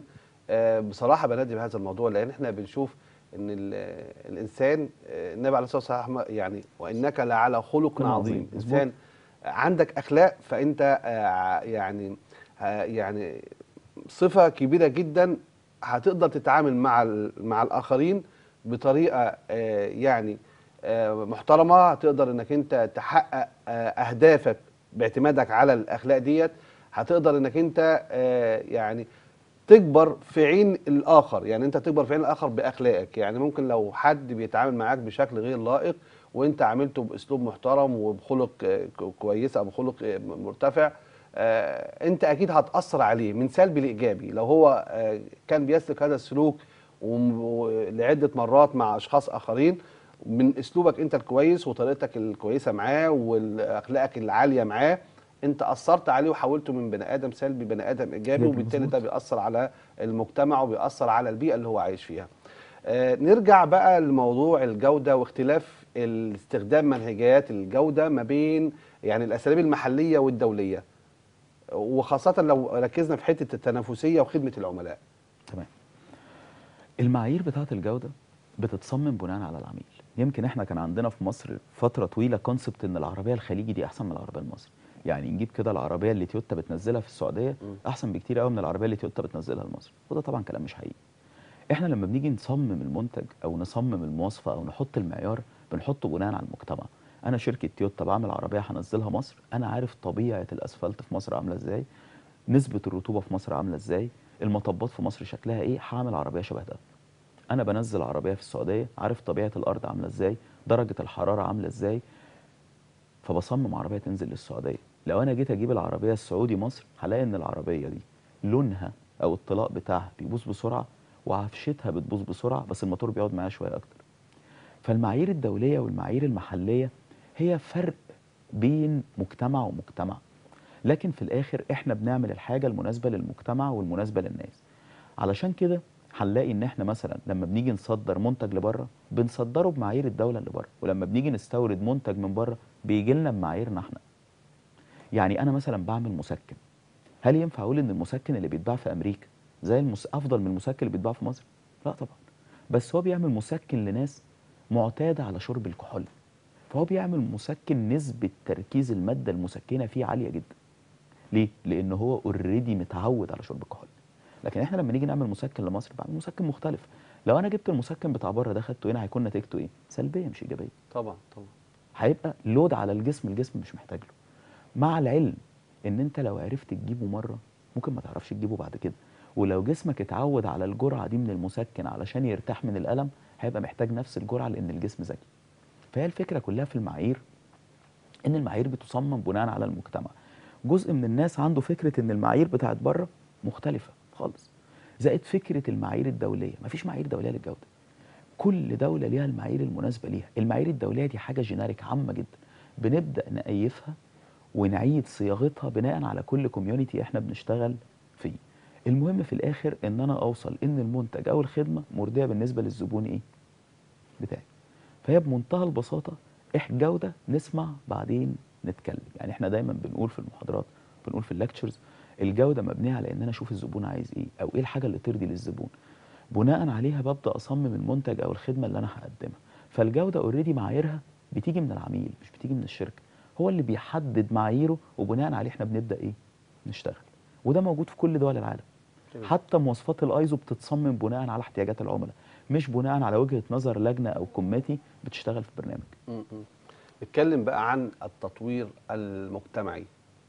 Speaker 1: آه، بصراحه بنادي بهذا الموضوع لان احنا بنشوف ان ال- الانسان آه، النبي عليه الصلاه والسلام يعني وانك لعلى خلق
Speaker 2: عظيم.
Speaker 1: عظيم
Speaker 2: مظبوط.
Speaker 1: انسان عندك اخلاق فانت آه، يعني آه، يعني صفه كبيره جدا هتقدر تتعامل مع ال- مع الاخرين بطريقه آه، يعني آه، محترمه هتقدر انك انت تحقق آه، اهدافك باعتمادك على الاخلاق ديت هتقدر انك انت آه، يعني تكبر في عين الاخر يعني انت تكبر في عين الاخر باخلاقك يعني ممكن لو حد بيتعامل معاك بشكل غير لائق وانت عاملته باسلوب محترم وبخلق آه، ك- كويس او بخلق آه، م- مرتفع آه، انت اكيد هتاثر عليه من سلبي لايجابي لو هو آه، كان بيسلك هذا السلوك وم- و- لعده مرات مع اشخاص اخرين من اسلوبك انت الكويس وطريقتك الكويسه معاه واخلاقك العاليه معاه انت اثرت عليه وحولته من بني ادم سلبي بني ادم ايجابي
Speaker 2: إيجابي،
Speaker 1: وبالتالي
Speaker 2: مظبوط.
Speaker 1: ده بيأثر على المجتمع وبيأثر على البيئه اللي هو عايش فيها. آه، نرجع بقى لموضوع الجوده واختلاف استخدام منهجيات الجوده ما بين يعني الاساليب المحليه والدوليه وخاصه لو ركزنا في حته التنافسيه وخدمه العملاء.
Speaker 2: تمام المعايير بتاعه الجوده بتتصمم بناء على العميل يمكن احنا كان عندنا في مصر فتره طويله كونسبت ان العربيه الخليجي دي احسن من العربيه المصري يعني نجيب كده العربيه اللي تويوتا بتنزلها في السعوديه
Speaker 1: مم.
Speaker 2: احسن بكتير قوي من العربيه اللي تويوتا بتنزلها لمصر وده طبعا كلام مش حقيقي احنا لما بنيجي نصمم المنتج او نصمم المواصفه او نحط المعيار بنحطه بناء على المجتمع انا شركه تويوتا بعمل عربيه هنزلها مصر انا عارف طبيعه الاسفلت في مصر عامله ازاي نسبه الرطوبه في مصر عامله ازاي المطبات في مصر شكلها ايه هعمل عربيه شبه ده انا بنزل عربيه في السعوديه عارف طبيعه الارض عامله ازاي درجه الحراره عامله ازاي فبصمم عربيه تنزل للسعوديه لو انا جيت اجيب العربيه السعودي مصر هلاقي ان العربيه دي لونها او الطلاء بتاعها بيبوظ بسرعه وعفشتها بتبوظ بسرعه بس الموتور بيقعد معاها شويه اكتر فالمعايير الدوليه والمعايير المحليه هي فرق بين مجتمع ومجتمع لكن في الاخر احنا بنعمل الحاجه المناسبه للمجتمع والمناسبه للناس علشان كده هنلاقي ان احنا مثلا لما بنيجي نصدر منتج لبره بنصدره بمعايير الدوله اللي بره ولما بنيجي نستورد منتج من بره بيجي لنا بمعاييرنا احنا يعني انا مثلا بعمل مسكن هل ينفع اقول ان المسكن اللي بيتباع في امريكا زي المس... افضل من المسكن اللي بيتباع في مصر لا طبعا بس هو بيعمل مسكن لناس معتاده على شرب الكحول فهو بيعمل مسكن نسبه تركيز الماده المسكنه فيه عاليه جدا ليه لان هو اوريدي متعود على شرب الكحول لكن احنا لما نيجي نعمل مسكن لمصر بعمل مسكن مختلف لو انا جبت المسكن بتاع بره ده خدته هنا هيكون نتيجته ايه سلبيه مش ايجابيه
Speaker 1: طبعا طبعا.
Speaker 2: هيبقى لود على الجسم الجسم مش محتاج له مع العلم ان انت لو عرفت تجيبه مره ممكن ما تعرفش تجيبه بعد كده ولو جسمك اتعود على الجرعه دي من المسكن علشان يرتاح من الالم هيبقى محتاج نفس الجرعه لان الجسم ذكي فهي الفكره كلها في المعايير ان المعايير بتصمم بناء على المجتمع جزء من الناس عنده فكره ان المعايير بتاعت بره مختلفه خالص زائد فكره المعايير الدوليه مفيش معايير دوليه للجوده كل دوله ليها المعايير المناسبه ليها المعايير الدوليه دي حاجه جينيريك عامه جدا بنبدا نأيفها ونعيد صياغتها بناء على كل كوميونتي احنا بنشتغل فيه المهم في الاخر ان انا اوصل ان المنتج او الخدمه مرضيه بالنسبه للزبون ايه بتاعي فهي بمنتهى البساطه اح جوده نسمع بعدين نتكلم يعني احنا دايما بنقول في المحاضرات بنقول في الليكتشرز الجوده مبنيه على ان انا اشوف الزبون عايز ايه او ايه الحاجه اللي ترضي للزبون بناء عليها ببدا اصمم المنتج او الخدمه اللي انا هقدمها فالجوده اوريدي معاييرها بتيجي من العميل مش بتيجي من الشركه هو اللي بيحدد معاييره وبناء عليه احنا بنبدا ايه نشتغل وده موجود في كل دول العالم
Speaker 1: جميل.
Speaker 2: حتى مواصفات الايزو بتتصمم بناء على احتياجات العملاء مش بناء على وجهه نظر لجنه او كوميتي بتشتغل في برنامج
Speaker 1: م- م. نتكلم بقى عن التطوير المجتمعي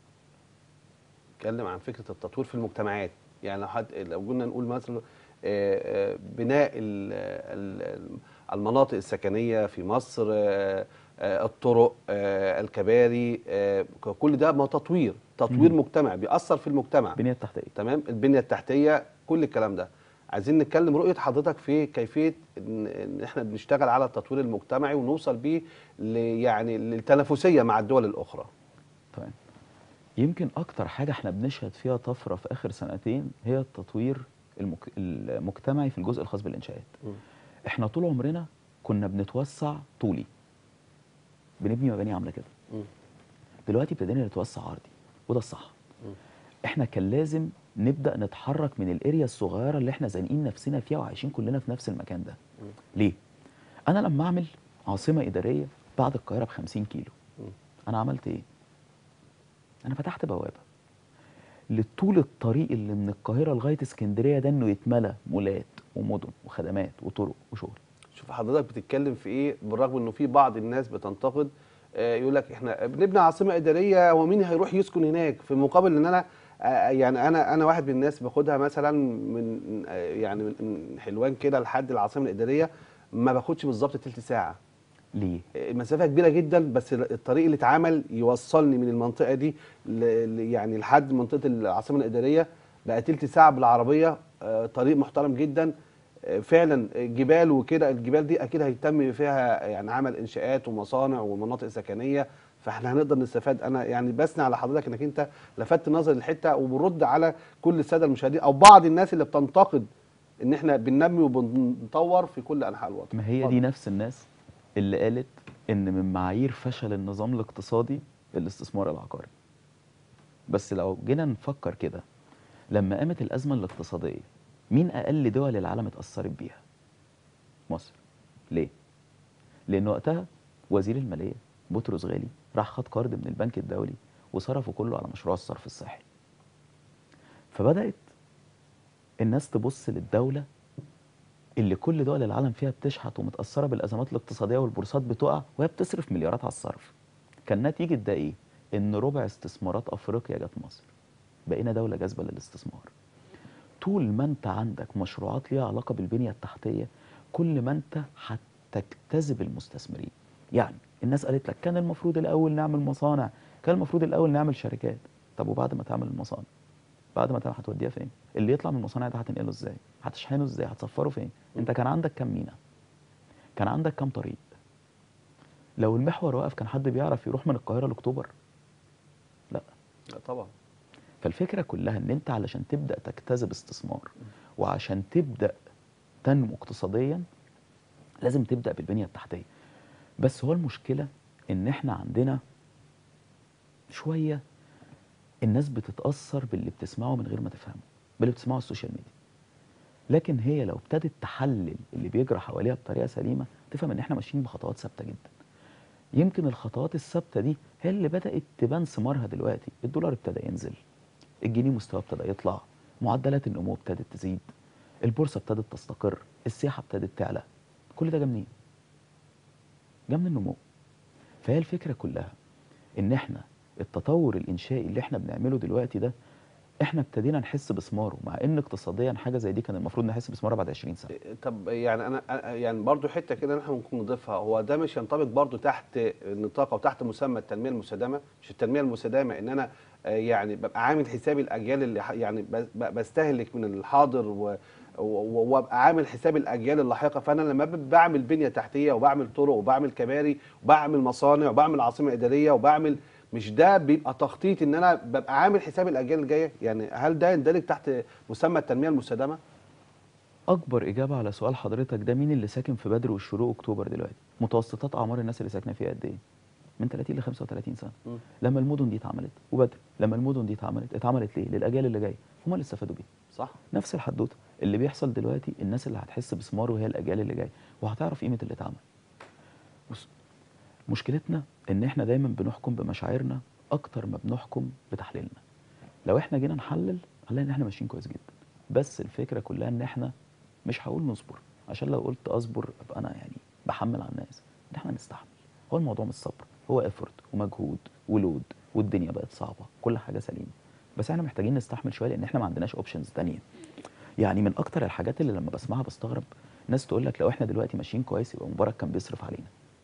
Speaker 1: نتكلم عن فكره التطوير في المجتمعات يعني لو حد لو قلنا نقول مثلا آه، آه، بناء ال- ال- المناطق السكنيه في مصر آه، آه، الطرق آه، الكباري آه، كل ده ما تطوير تطوير
Speaker 2: مم.
Speaker 1: مجتمعي بيأثر في المجتمع
Speaker 2: البنيه التحتيه
Speaker 1: تمام البنيه التحتيه كل الكلام ده عايزين نتكلم رؤيه حضرتك في كيفيه ان إن احنا بنشتغل على التطوير المجتمعي ونوصل بيه ل- يعني للتنافسيه مع الدول الاخرى
Speaker 2: تمام يمكن اكتر حاجه احنا بنشهد فيها طفره في اخر سنتين هي التطوير المك... المجتمعي في الجزء الخاص بالانشاءات احنا طول عمرنا كنا بنتوسع طولي بنبني مباني عامله كده
Speaker 1: مم.
Speaker 2: دلوقتي ابتدينا نتوسع عرضي وده الصح
Speaker 1: مم.
Speaker 2: احنا كان لازم نبدا نتحرك من الاريا الصغيره اللي احنا زانقين نفسنا فيها وعايشين كلنا في نفس المكان ده ليه انا لما اعمل عاصمه اداريه بعد القاهره ب 50 كيلو
Speaker 1: مم.
Speaker 2: انا عملت ايه انا فتحت بوابه لطول الطريق اللي من القاهره لغايه اسكندريه ده انه يتملى مولات ومدن وخدمات وطرق وشغل
Speaker 1: شوف حضرتك بتتكلم في ايه بالرغم انه في بعض الناس بتنتقد آه، يقول لك احنا بنبني عاصمه اداريه ومين هيروح يسكن هناك في مقابل ان انا آه، يعني انا انا واحد من الناس باخدها مثلا من آه، يعني من حلوان كده لحد العاصمه الاداريه ما باخدش بالظبط تلت ساعه
Speaker 2: ليه
Speaker 1: مسافه كبيره جدا بس الطريق اللي اتعمل يوصلني من المنطقه دي ل- ل- يعني لحد منطقه العاصمه الاداريه بقى تلت ساعه بالعربيه آه، طريق محترم جدا آه، فعلا جبال وكده الجبال دي اكيد هيتم فيها يعني عمل انشاءات ومصانع ومناطق سكنيه فاحنا هنقدر نستفاد انا يعني بثني على حضرتك انك انت لفتت نظر الحته وبرد على كل الساده المشاهدين او بعض الناس اللي بتنتقد ان احنا بننمي وبنطور في كل انحاء الوطن
Speaker 2: ما هي دي نفس الناس اللي قالت ان من معايير فشل النظام الاقتصادي الاستثمار العقاري بس لو جينا نفكر كده لما قامت الازمه الاقتصاديه مين اقل دول العالم اتاثرت بيها مصر ليه لان وقتها وزير الماليه بطرس غالي راح خد قرض من البنك الدولي وصرفه كله على مشروع الصرف الصحي فبدات الناس تبص للدوله اللي كل دول العالم فيها بتشحت ومتاثره بالازمات الاقتصاديه والبورصات بتقع وهي بتصرف مليارات على الصرف كان نتيجه ده ايه ان ربع استثمارات افريقيا جت مصر بقينا دوله جاذبه للاستثمار طول ما انت عندك مشروعات ليها علاقه بالبنيه التحتيه كل ما انت هتجتذب المستثمرين يعني الناس قالت لك كان المفروض الاول نعمل مصانع كان المفروض الاول نعمل شركات طب وبعد ما تعمل المصانع بعد ما تعمل هتوديها فين اللي يطلع من المصانع ده هتنقله ازاي هتشحنه ازاي هتسفره فين انت كان عندك كام مينا كان عندك كام طريق لو المحور واقف كان حد بيعرف يروح من القاهره لاكتوبر لا
Speaker 1: لا طبعا
Speaker 2: فالفكره كلها ان انت علشان تبدا تجتذب استثمار وعشان تبدا تنمو اقتصاديا لازم تبدا بالبنيه التحتيه بس هو المشكله ان احنا عندنا شويه الناس بتتاثر باللي بتسمعه من غير ما تفهمه باللي بتسمعه على السوشيال ميديا لكن هي لو ابتدت تحلل اللي بيجرى حواليها بطريقه سليمه تفهم ان احنا ماشيين بخطوات ثابته جدا يمكن الخطوات الثابته دي هي اللي بدات تبان ثمارها دلوقتي الدولار ابتدى ينزل الجنيه مستواه ابتدى يطلع معدلات النمو ابتدت تزيد البورصه ابتدت تستقر السياحه ابتدت تعلى كل ده جه منين جه من النمو فهي الفكره كلها ان احنا التطور الانشائي اللي احنا بنعمله دلوقتي ده احنا ابتدينا نحس بثماره مع ان اقتصاديا حاجه زي دي كان المفروض نحس بثمارها بعد 20 سنه
Speaker 1: طب يعني انا أنا- يعني برضو حته كده احنا ممكن نضيفها هو ده مش ينطبق برضو تحت نطاق او تحت مسمى التنميه المستدامه مش التنميه المستدامه ان انا آه، يعني ببقى عامل حسابي الاجيال اللي ح- يعني ب- ب- بستهلك من الحاضر و و- وابقى عامل حساب الاجيال اللاحقه فانا لما ب- بعمل بنيه تحتيه وبعمل طرق وبعمل كباري وبعمل مصانع وبعمل عاصمه اداريه وبعمل مش ده بيبقى تخطيط ان انا ببقى عامل حساب الاجيال الجايه يعني هل ده يندرج تحت مسمى التنميه المستدامه
Speaker 2: اكبر اجابه على سؤال حضرتك ده مين اللي ساكن في بدر والشروق اكتوبر دلوقتي متوسطات اعمار الناس اللي ساكنه فيها قد ايه من 30 ل 35 سنه
Speaker 1: مم.
Speaker 2: لما المدن دي اتعملت وبدر لما المدن دي اتعملت اتعملت ليه للاجيال اللي جايه هم اللي استفادوا بيها
Speaker 1: صح
Speaker 2: نفس الحدوته اللي بيحصل دلوقتي الناس اللي هتحس بثماره هي الاجيال اللي جايه وهتعرف قيمه اللي اتعمل بص مشكلتنا ان احنا دايما بنحكم بمشاعرنا اكتر ما بنحكم بتحليلنا لو احنا جينا نحلل هنلاقي ان احنا ماشيين كويس جدا بس الفكره كلها ان احنا مش هقول نصبر عشان لو قلت اصبر ابقى انا يعني بحمل على الناس ان احنا نستحمل هو الموضوع مش صبر هو افورت ومجهود ولود والدنيا بقت صعبه كل حاجه سليمه بس احنا محتاجين نستحمل شويه لان احنا ما عندناش اوبشنز تانية يعني من اكتر الحاجات اللي لما بسمعها بستغرب ناس تقول لك لو احنا دلوقتي ماشيين كويس يبقى مبارك كان بيصرف علينا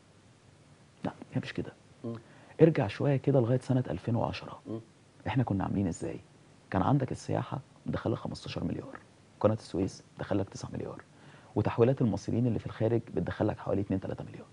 Speaker 2: لا هي مش كده
Speaker 1: مم.
Speaker 2: ارجع شويه كده لغايه سنه 2010
Speaker 1: مم.
Speaker 2: احنا كنا عاملين ازاي كان عندك السياحه دخلك 15 مليار قناه السويس دخلك 9 مليار وتحويلات المصريين اللي في الخارج بتدخلك حوالي 2 3 مليار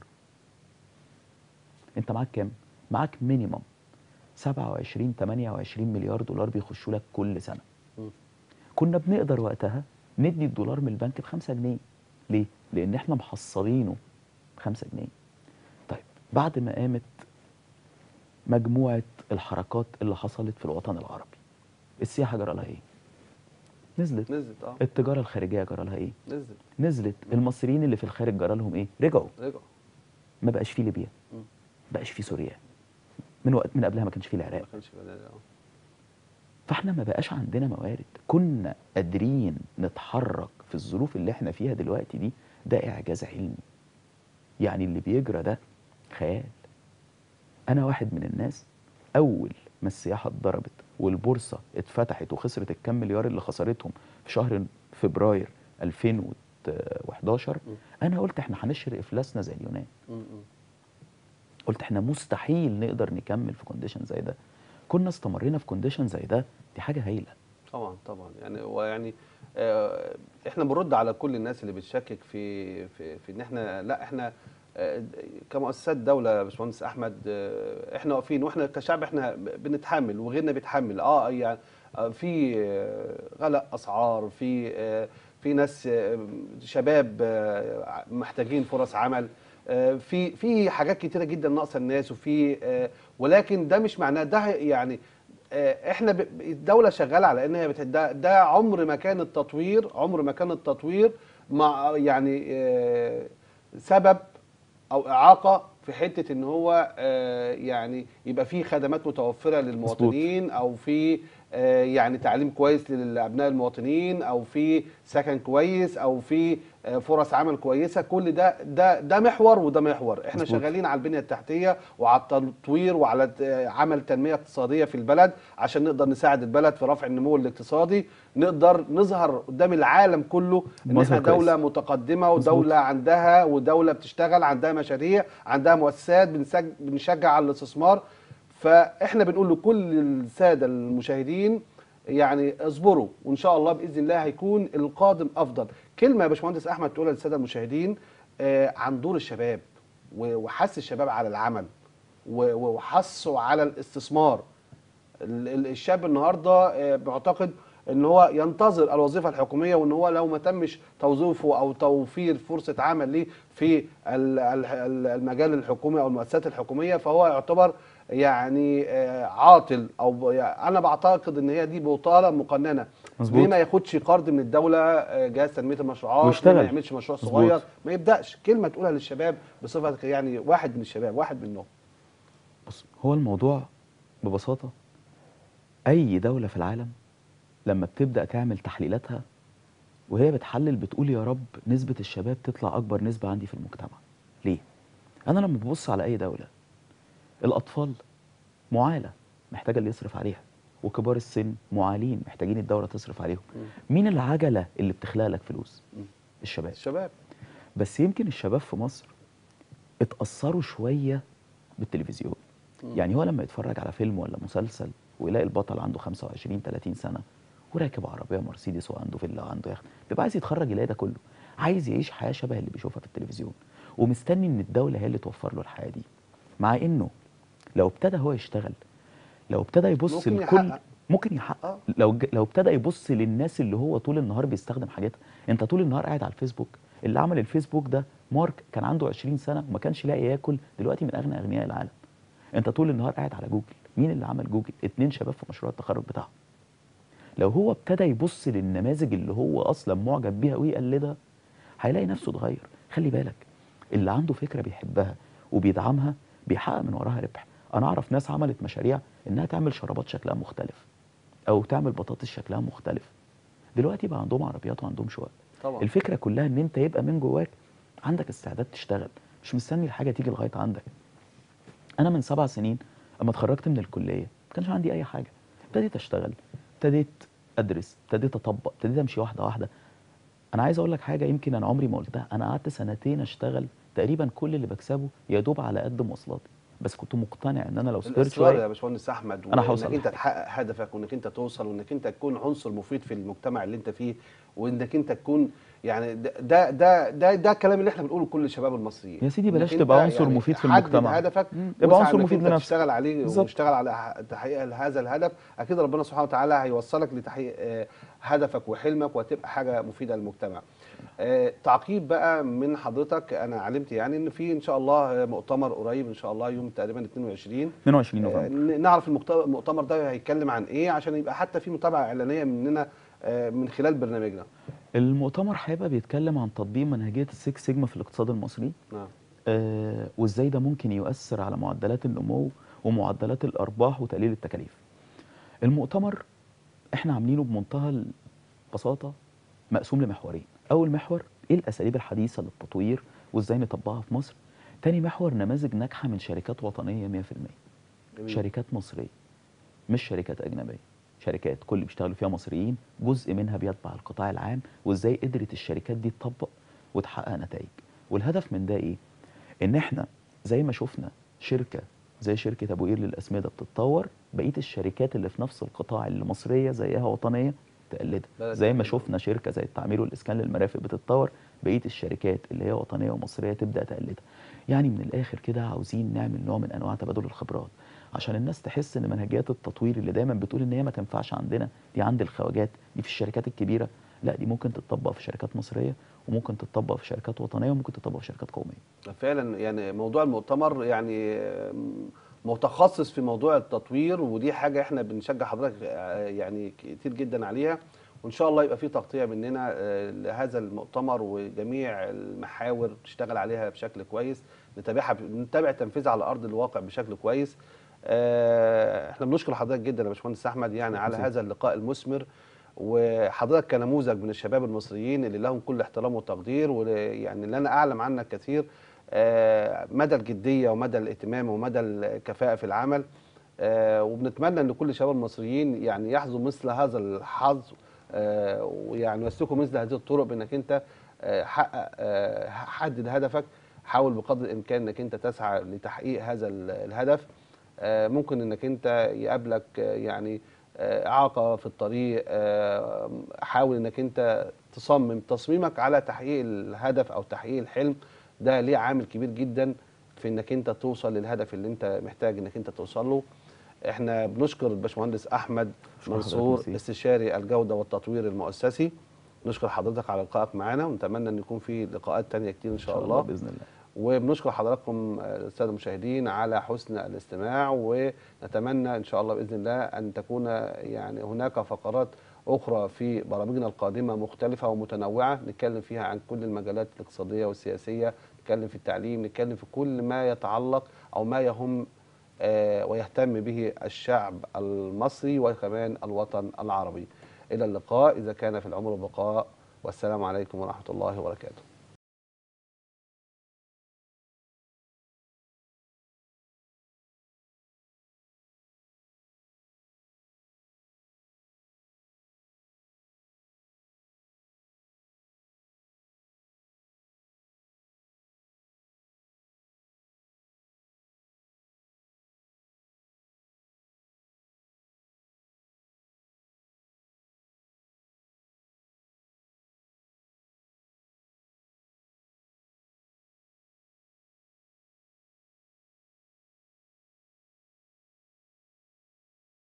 Speaker 2: انت معاك كام معاك مينيمم 27 28 مليار دولار بيخشوا لك كل سنه
Speaker 1: مم.
Speaker 2: كنا بنقدر وقتها ندي الدولار من البنك ب 5 جنيه ليه لان احنا محصلينه ب 5 جنيه طيب بعد ما قامت مجموعه الحركات اللي حصلت في الوطن العربي السياحه جرى لها ايه نزلت
Speaker 1: نزلت اه
Speaker 2: التجاره الخارجيه جرى لها ايه
Speaker 1: نزلت
Speaker 2: نزلت المصريين اللي في الخارج جرى لهم ايه رجعوا
Speaker 1: رجعوا
Speaker 2: ما بقاش في ليبيا
Speaker 1: مم.
Speaker 2: ما بقاش في سوريا من وقت من قبلها ما كانش في العراق
Speaker 1: ما كانش بدأ اه
Speaker 2: فاحنا ما بقاش عندنا موارد كنا قادرين نتحرك في الظروف اللي احنا فيها دلوقتي دي ده اعجاز علمي يعني اللي بيجرى ده خيال انا واحد من الناس اول ما السياحه اتضربت والبورصه اتفتحت وخسرت الكام مليار اللي خسرتهم في شهر فبراير 2011 انا قلت احنا هنشهر افلاسنا زي اليونان
Speaker 1: م- م.
Speaker 2: قلت احنا مستحيل نقدر نكمل في كونديشن زي ده كنا استمرينا في كونديشن زي ده دي حاجه هايله
Speaker 1: طبعا طبعا يعني ويعني آه، احنا بنرد على كل الناس اللي بتشكك في في في ان احنا لا احنا آه، كمؤسسات دوله يا باشمهندس احمد آه، احنا واقفين واحنا كشعب احنا بنتحمل وغيرنا بيتحمل اه يعني آه، في آه، غلاء اسعار في آه، في ناس آه، شباب آه، محتاجين فرص عمل آه، في في حاجات كتيره جدا ناقصه الناس وفي آه، ولكن ده مش معناه ده يعني آه، احنا ب- الدوله شغاله على ان هي بت- ده, ده عمر ما كان التطوير عمر ما كان التطوير مع يعني آه، سبب او اعاقه في حته ان هو آه، يعني يبقى في خدمات متوفره للمواطنين او في آه، يعني تعليم كويس لابناء المواطنين او في سكن كويس او في آه، فرص عمل كويسه كل ده ده ده محور وده محور احنا
Speaker 2: مظبوط.
Speaker 1: شغالين على البنيه التحتيه وعلى التطوير وعلى آه، عمل تنميه اقتصاديه في البلد عشان نقدر نساعد البلد في رفع النمو الاقتصادي نقدر نظهر قدام العالم كله ان
Speaker 2: مظهر
Speaker 1: احنا دوله
Speaker 2: كويس.
Speaker 1: متقدمه
Speaker 2: مظبوط.
Speaker 1: ودوله عندها ودوله بتشتغل عندها مشاريع عندها مؤسسات بنسج- بنشجع على الاستثمار فاحنا بنقول لكل الساده المشاهدين يعني اصبروا وان شاء الله باذن الله هيكون القادم افضل كلمه يا باشمهندس احمد تقولها للساده المشاهدين آه، عن دور الشباب و- وحث الشباب على العمل و- و- وحثه على الاستثمار ال- ال- الشاب النهارده آه، بعتقد ان هو ينتظر الوظيفه الحكوميه وان هو لو ما تمش توظيفه او توفير فرصه عمل ليه في ال- ال- ال- المجال الحكومي او المؤسسات الحكوميه فهو يعتبر يعني آه، عاطل او ب- يعني انا بعتقد ان هي دي بطاله مقننه
Speaker 2: مظبوط.
Speaker 1: ليه ما ياخدش قرض من الدوله آه، جهاز تنميه المشروعات
Speaker 2: ويشتغل.
Speaker 1: ليه ما يعملش مشروع
Speaker 2: مظبوط.
Speaker 1: صغير ما يبداش كلمه تقولها للشباب بصفتك يعني واحد من الشباب واحد منهم
Speaker 2: بص هو الموضوع ببساطة أي دولة في العالم لما بتبدأ تعمل تحليلاتها وهي بتحلل بتقول يا رب نسبة الشباب تطلع أكبر نسبة عندي في المجتمع ليه؟ أنا لما ببص على أي دولة الأطفال معالة محتاجة اللي يصرف عليها وكبار السن معالين محتاجين الدولة تصرف عليهم مين العجلة اللي بتخلق لك فلوس؟
Speaker 1: مم.
Speaker 2: الشباب
Speaker 1: الشباب
Speaker 2: بس يمكن الشباب في مصر اتأثروا شوية بالتلفزيون
Speaker 1: مم.
Speaker 2: يعني هو لما يتفرج على فيلم ولا مسلسل ويلاقي البطل عنده 25 30 سنة وراكب عربية مرسيدس وعنده فيلا وعنده يخت بيبقى عايز يتخرج يلاقي ده كله عايز يعيش حياة شبه اللي بيشوفها في التلفزيون ومستني ان الدولة هي اللي توفر له الحياة دي مع انه لو ابتدى هو يشتغل لو ابتدى يبص
Speaker 1: ممكن
Speaker 2: لكل
Speaker 1: يحقق.
Speaker 2: ممكن يحقق
Speaker 1: آه.
Speaker 2: لو ج... لو ابتدى يبص للناس اللي هو طول النهار بيستخدم حاجاتها انت طول النهار قاعد على الفيسبوك اللي عمل الفيسبوك ده مارك كان عنده 20 سنه وما كانش لاقي ياكل دلوقتي من اغنى اغنياء العالم انت طول النهار قاعد على جوجل مين اللي عمل جوجل اتنين شباب في مشروع التخرج بتاعهم لو هو ابتدى يبص للنماذج اللي هو اصلا معجب بيها ويقلدها هيلاقي نفسه اتغير خلي بالك اللي عنده فكره بيحبها وبيدعمها بيحقق من وراها ربح انا اعرف ناس عملت مشاريع انها تعمل شرابات شكلها مختلف او تعمل بطاطس شكلها مختلف دلوقتي بقى عندهم عربيات وعندهم شقق
Speaker 1: طبعا
Speaker 2: الفكره كلها ان انت يبقى من جواك عندك استعداد تشتغل مش مستني الحاجه تيجي لغايه عندك انا من سبع سنين اما اتخرجت من الكليه ما كانش عندي اي حاجه ابتديت اشتغل ابتديت ادرس ابتديت اطبق ابتديت امشي واحده واحده انا عايز اقول لك حاجه يمكن انا عمري ما قلتها انا قعدت سنتين اشتغل تقريبا كل اللي بكسبه يا دوب على قد مواصلاتي بس كنت مقتنع ان انا لو صبرت
Speaker 1: الاصرار يا
Speaker 2: شويه
Speaker 1: باشمهندس احمد
Speaker 2: أنا هوصل
Speaker 1: وانك انت
Speaker 2: لحاجة.
Speaker 1: تحقق هدفك وانك انت توصل وانك انت تكون عنصر مفيد في المجتمع اللي انت فيه وانك انت تكون يعني ده ده ده ده, ده الكلام اللي احنا بنقوله لكل الشباب المصريين
Speaker 2: يا سيدي
Speaker 1: إنك
Speaker 2: بلاش
Speaker 1: أنت
Speaker 2: تبقى عنصر مفيد في
Speaker 1: حدد
Speaker 2: المجتمع.
Speaker 1: هدفك
Speaker 2: مم. ابقى
Speaker 1: واسعى
Speaker 2: عنصر
Speaker 1: إنك
Speaker 2: مفيد
Speaker 1: أنت
Speaker 2: لنفسك.
Speaker 1: تشتغل عليه
Speaker 2: بالظبط.
Speaker 1: وتشتغل على ح- تحقيق هذا الهدف اكيد ربنا سبحانه وتعالى هيوصلك لتحقيق آه، هدفك وحلمك وهتبقى حاجه مفيده للمجتمع آه، تعقيب بقى من حضرتك انا علمت يعني ان في ان شاء الله مؤتمر قريب ان شاء الله يوم تقريبا 22
Speaker 2: 22
Speaker 1: آه،
Speaker 2: نوفمبر
Speaker 1: ن- نعرف المقت- المؤتمر ده هيتكلم عن ايه عشان يبقى حتى في متابعه اعلانيه مننا آه، من خلال برنامجنا
Speaker 2: المؤتمر هيبقى بيتكلم عن تطبيق منهجيه السكس سيجما في الاقتصاد المصري
Speaker 1: نعم
Speaker 2: آه وازاي ده ممكن يؤثر على معدلات النمو ومعدلات الارباح وتقليل التكاليف المؤتمر احنا عاملينه بمنتهى البساطه مقسوم لمحورين اول محور ايه الاساليب الحديثه للتطوير وازاي نطبقها في مصر تاني محور نماذج ناجحه من شركات وطنيه 100%
Speaker 1: جميل.
Speaker 2: شركات مصريه مش شركات اجنبيه شركات كل اللي بيشتغلوا فيها مصريين جزء منها بيتبع القطاع العام وازاي قدرت الشركات دي تطبق وتحقق نتائج والهدف من ده ايه ان احنا زي ما شفنا شركه زي شركه ابو قير للاسمده بتتطور بقيه الشركات اللي في نفس القطاع اللي مصريه زيها وطنيه تقلدها
Speaker 1: بلد
Speaker 2: زي ما
Speaker 1: جميل.
Speaker 2: شفنا شركه زي التعمير والاسكان للمرافق بتتطور بقيه الشركات اللي هي وطنيه ومصريه تبدا تقلدها يعني من الاخر كده عاوزين نعمل نوع من انواع تبادل الخبرات عشان الناس تحس ان منهجيات التطوير اللي دايما بتقول ان هي ما تنفعش عندنا دي عند الخواجات دي في الشركات الكبيره لا دي ممكن تتطبق في شركات مصريه وممكن تتطبق في شركات وطنيه وممكن تتطبق في شركات قوميه
Speaker 1: فعلا يعني موضوع المؤتمر يعني آم، متخصص في موضوع التطوير ودي حاجه احنا بنشجع حضرتك آه، يعني كتير جدا عليها وان شاء الله يبقى في تغطيه مننا آه، لهذا المؤتمر وجميع المحاور تشتغل عليها بشكل كويس نتابعها نتابع تنفيذها على ارض الواقع بشكل كويس آه، احنا بنشكر حضرتك جدا يا باشمهندس احمد يعني على
Speaker 2: شكراً.
Speaker 1: هذا اللقاء المثمر وحضرتك كنموذج من الشباب المصريين اللي لهم كل احترام وتقدير ويعني اللي انا اعلم عنك كثير آه، مدى الجديه ومدى الاهتمام ومدى الكفاءه في العمل آه، وبنتمنى ان كل الشباب المصريين يعني يحظوا مثل هذا الحظ آه، ويعني يسلكوا مثل هذه الطرق بانك انت آه، حقق آه، حدد هدفك حاول بقدر الامكان انك انت تسعى لتحقيق هذا ال- الهدف آه، ممكن انك انت يقابلك آه، يعني آه، اعاقه في الطريق آه، حاول انك انت تصمم تصميمك على تحقيق الهدف او تحقيق الحلم ده ليه عامل كبير جدا في انك انت توصل للهدف اللي انت محتاج انك انت توصل له احنا بنشكر الباشمهندس احمد
Speaker 2: شكرا
Speaker 1: منصور
Speaker 2: حضرتك، ميرسي.
Speaker 1: استشاري الجوده والتطوير المؤسسي نشكر حضرتك على لقائك معنا ونتمنى ان يكون في لقاءات تانية كتير ان شاء الله
Speaker 2: باذن الله
Speaker 1: وبنشكر حضراتكم آه، الساده المشاهدين على حسن الاستماع ونتمنى ان شاء الله باذن الله ان تكون يعني هناك فقرات اخرى في برامجنا القادمه مختلفه ومتنوعه نتكلم فيها عن كل المجالات الاقتصاديه والسياسيه نتكلم في التعليم نتكلم في كل ما يتعلق او ما يهم آه، ويهتم به الشعب المصري وكمان الوطن العربي الى اللقاء اذا كان في العمر بقاء والسلام عليكم ورحمه الله وبركاته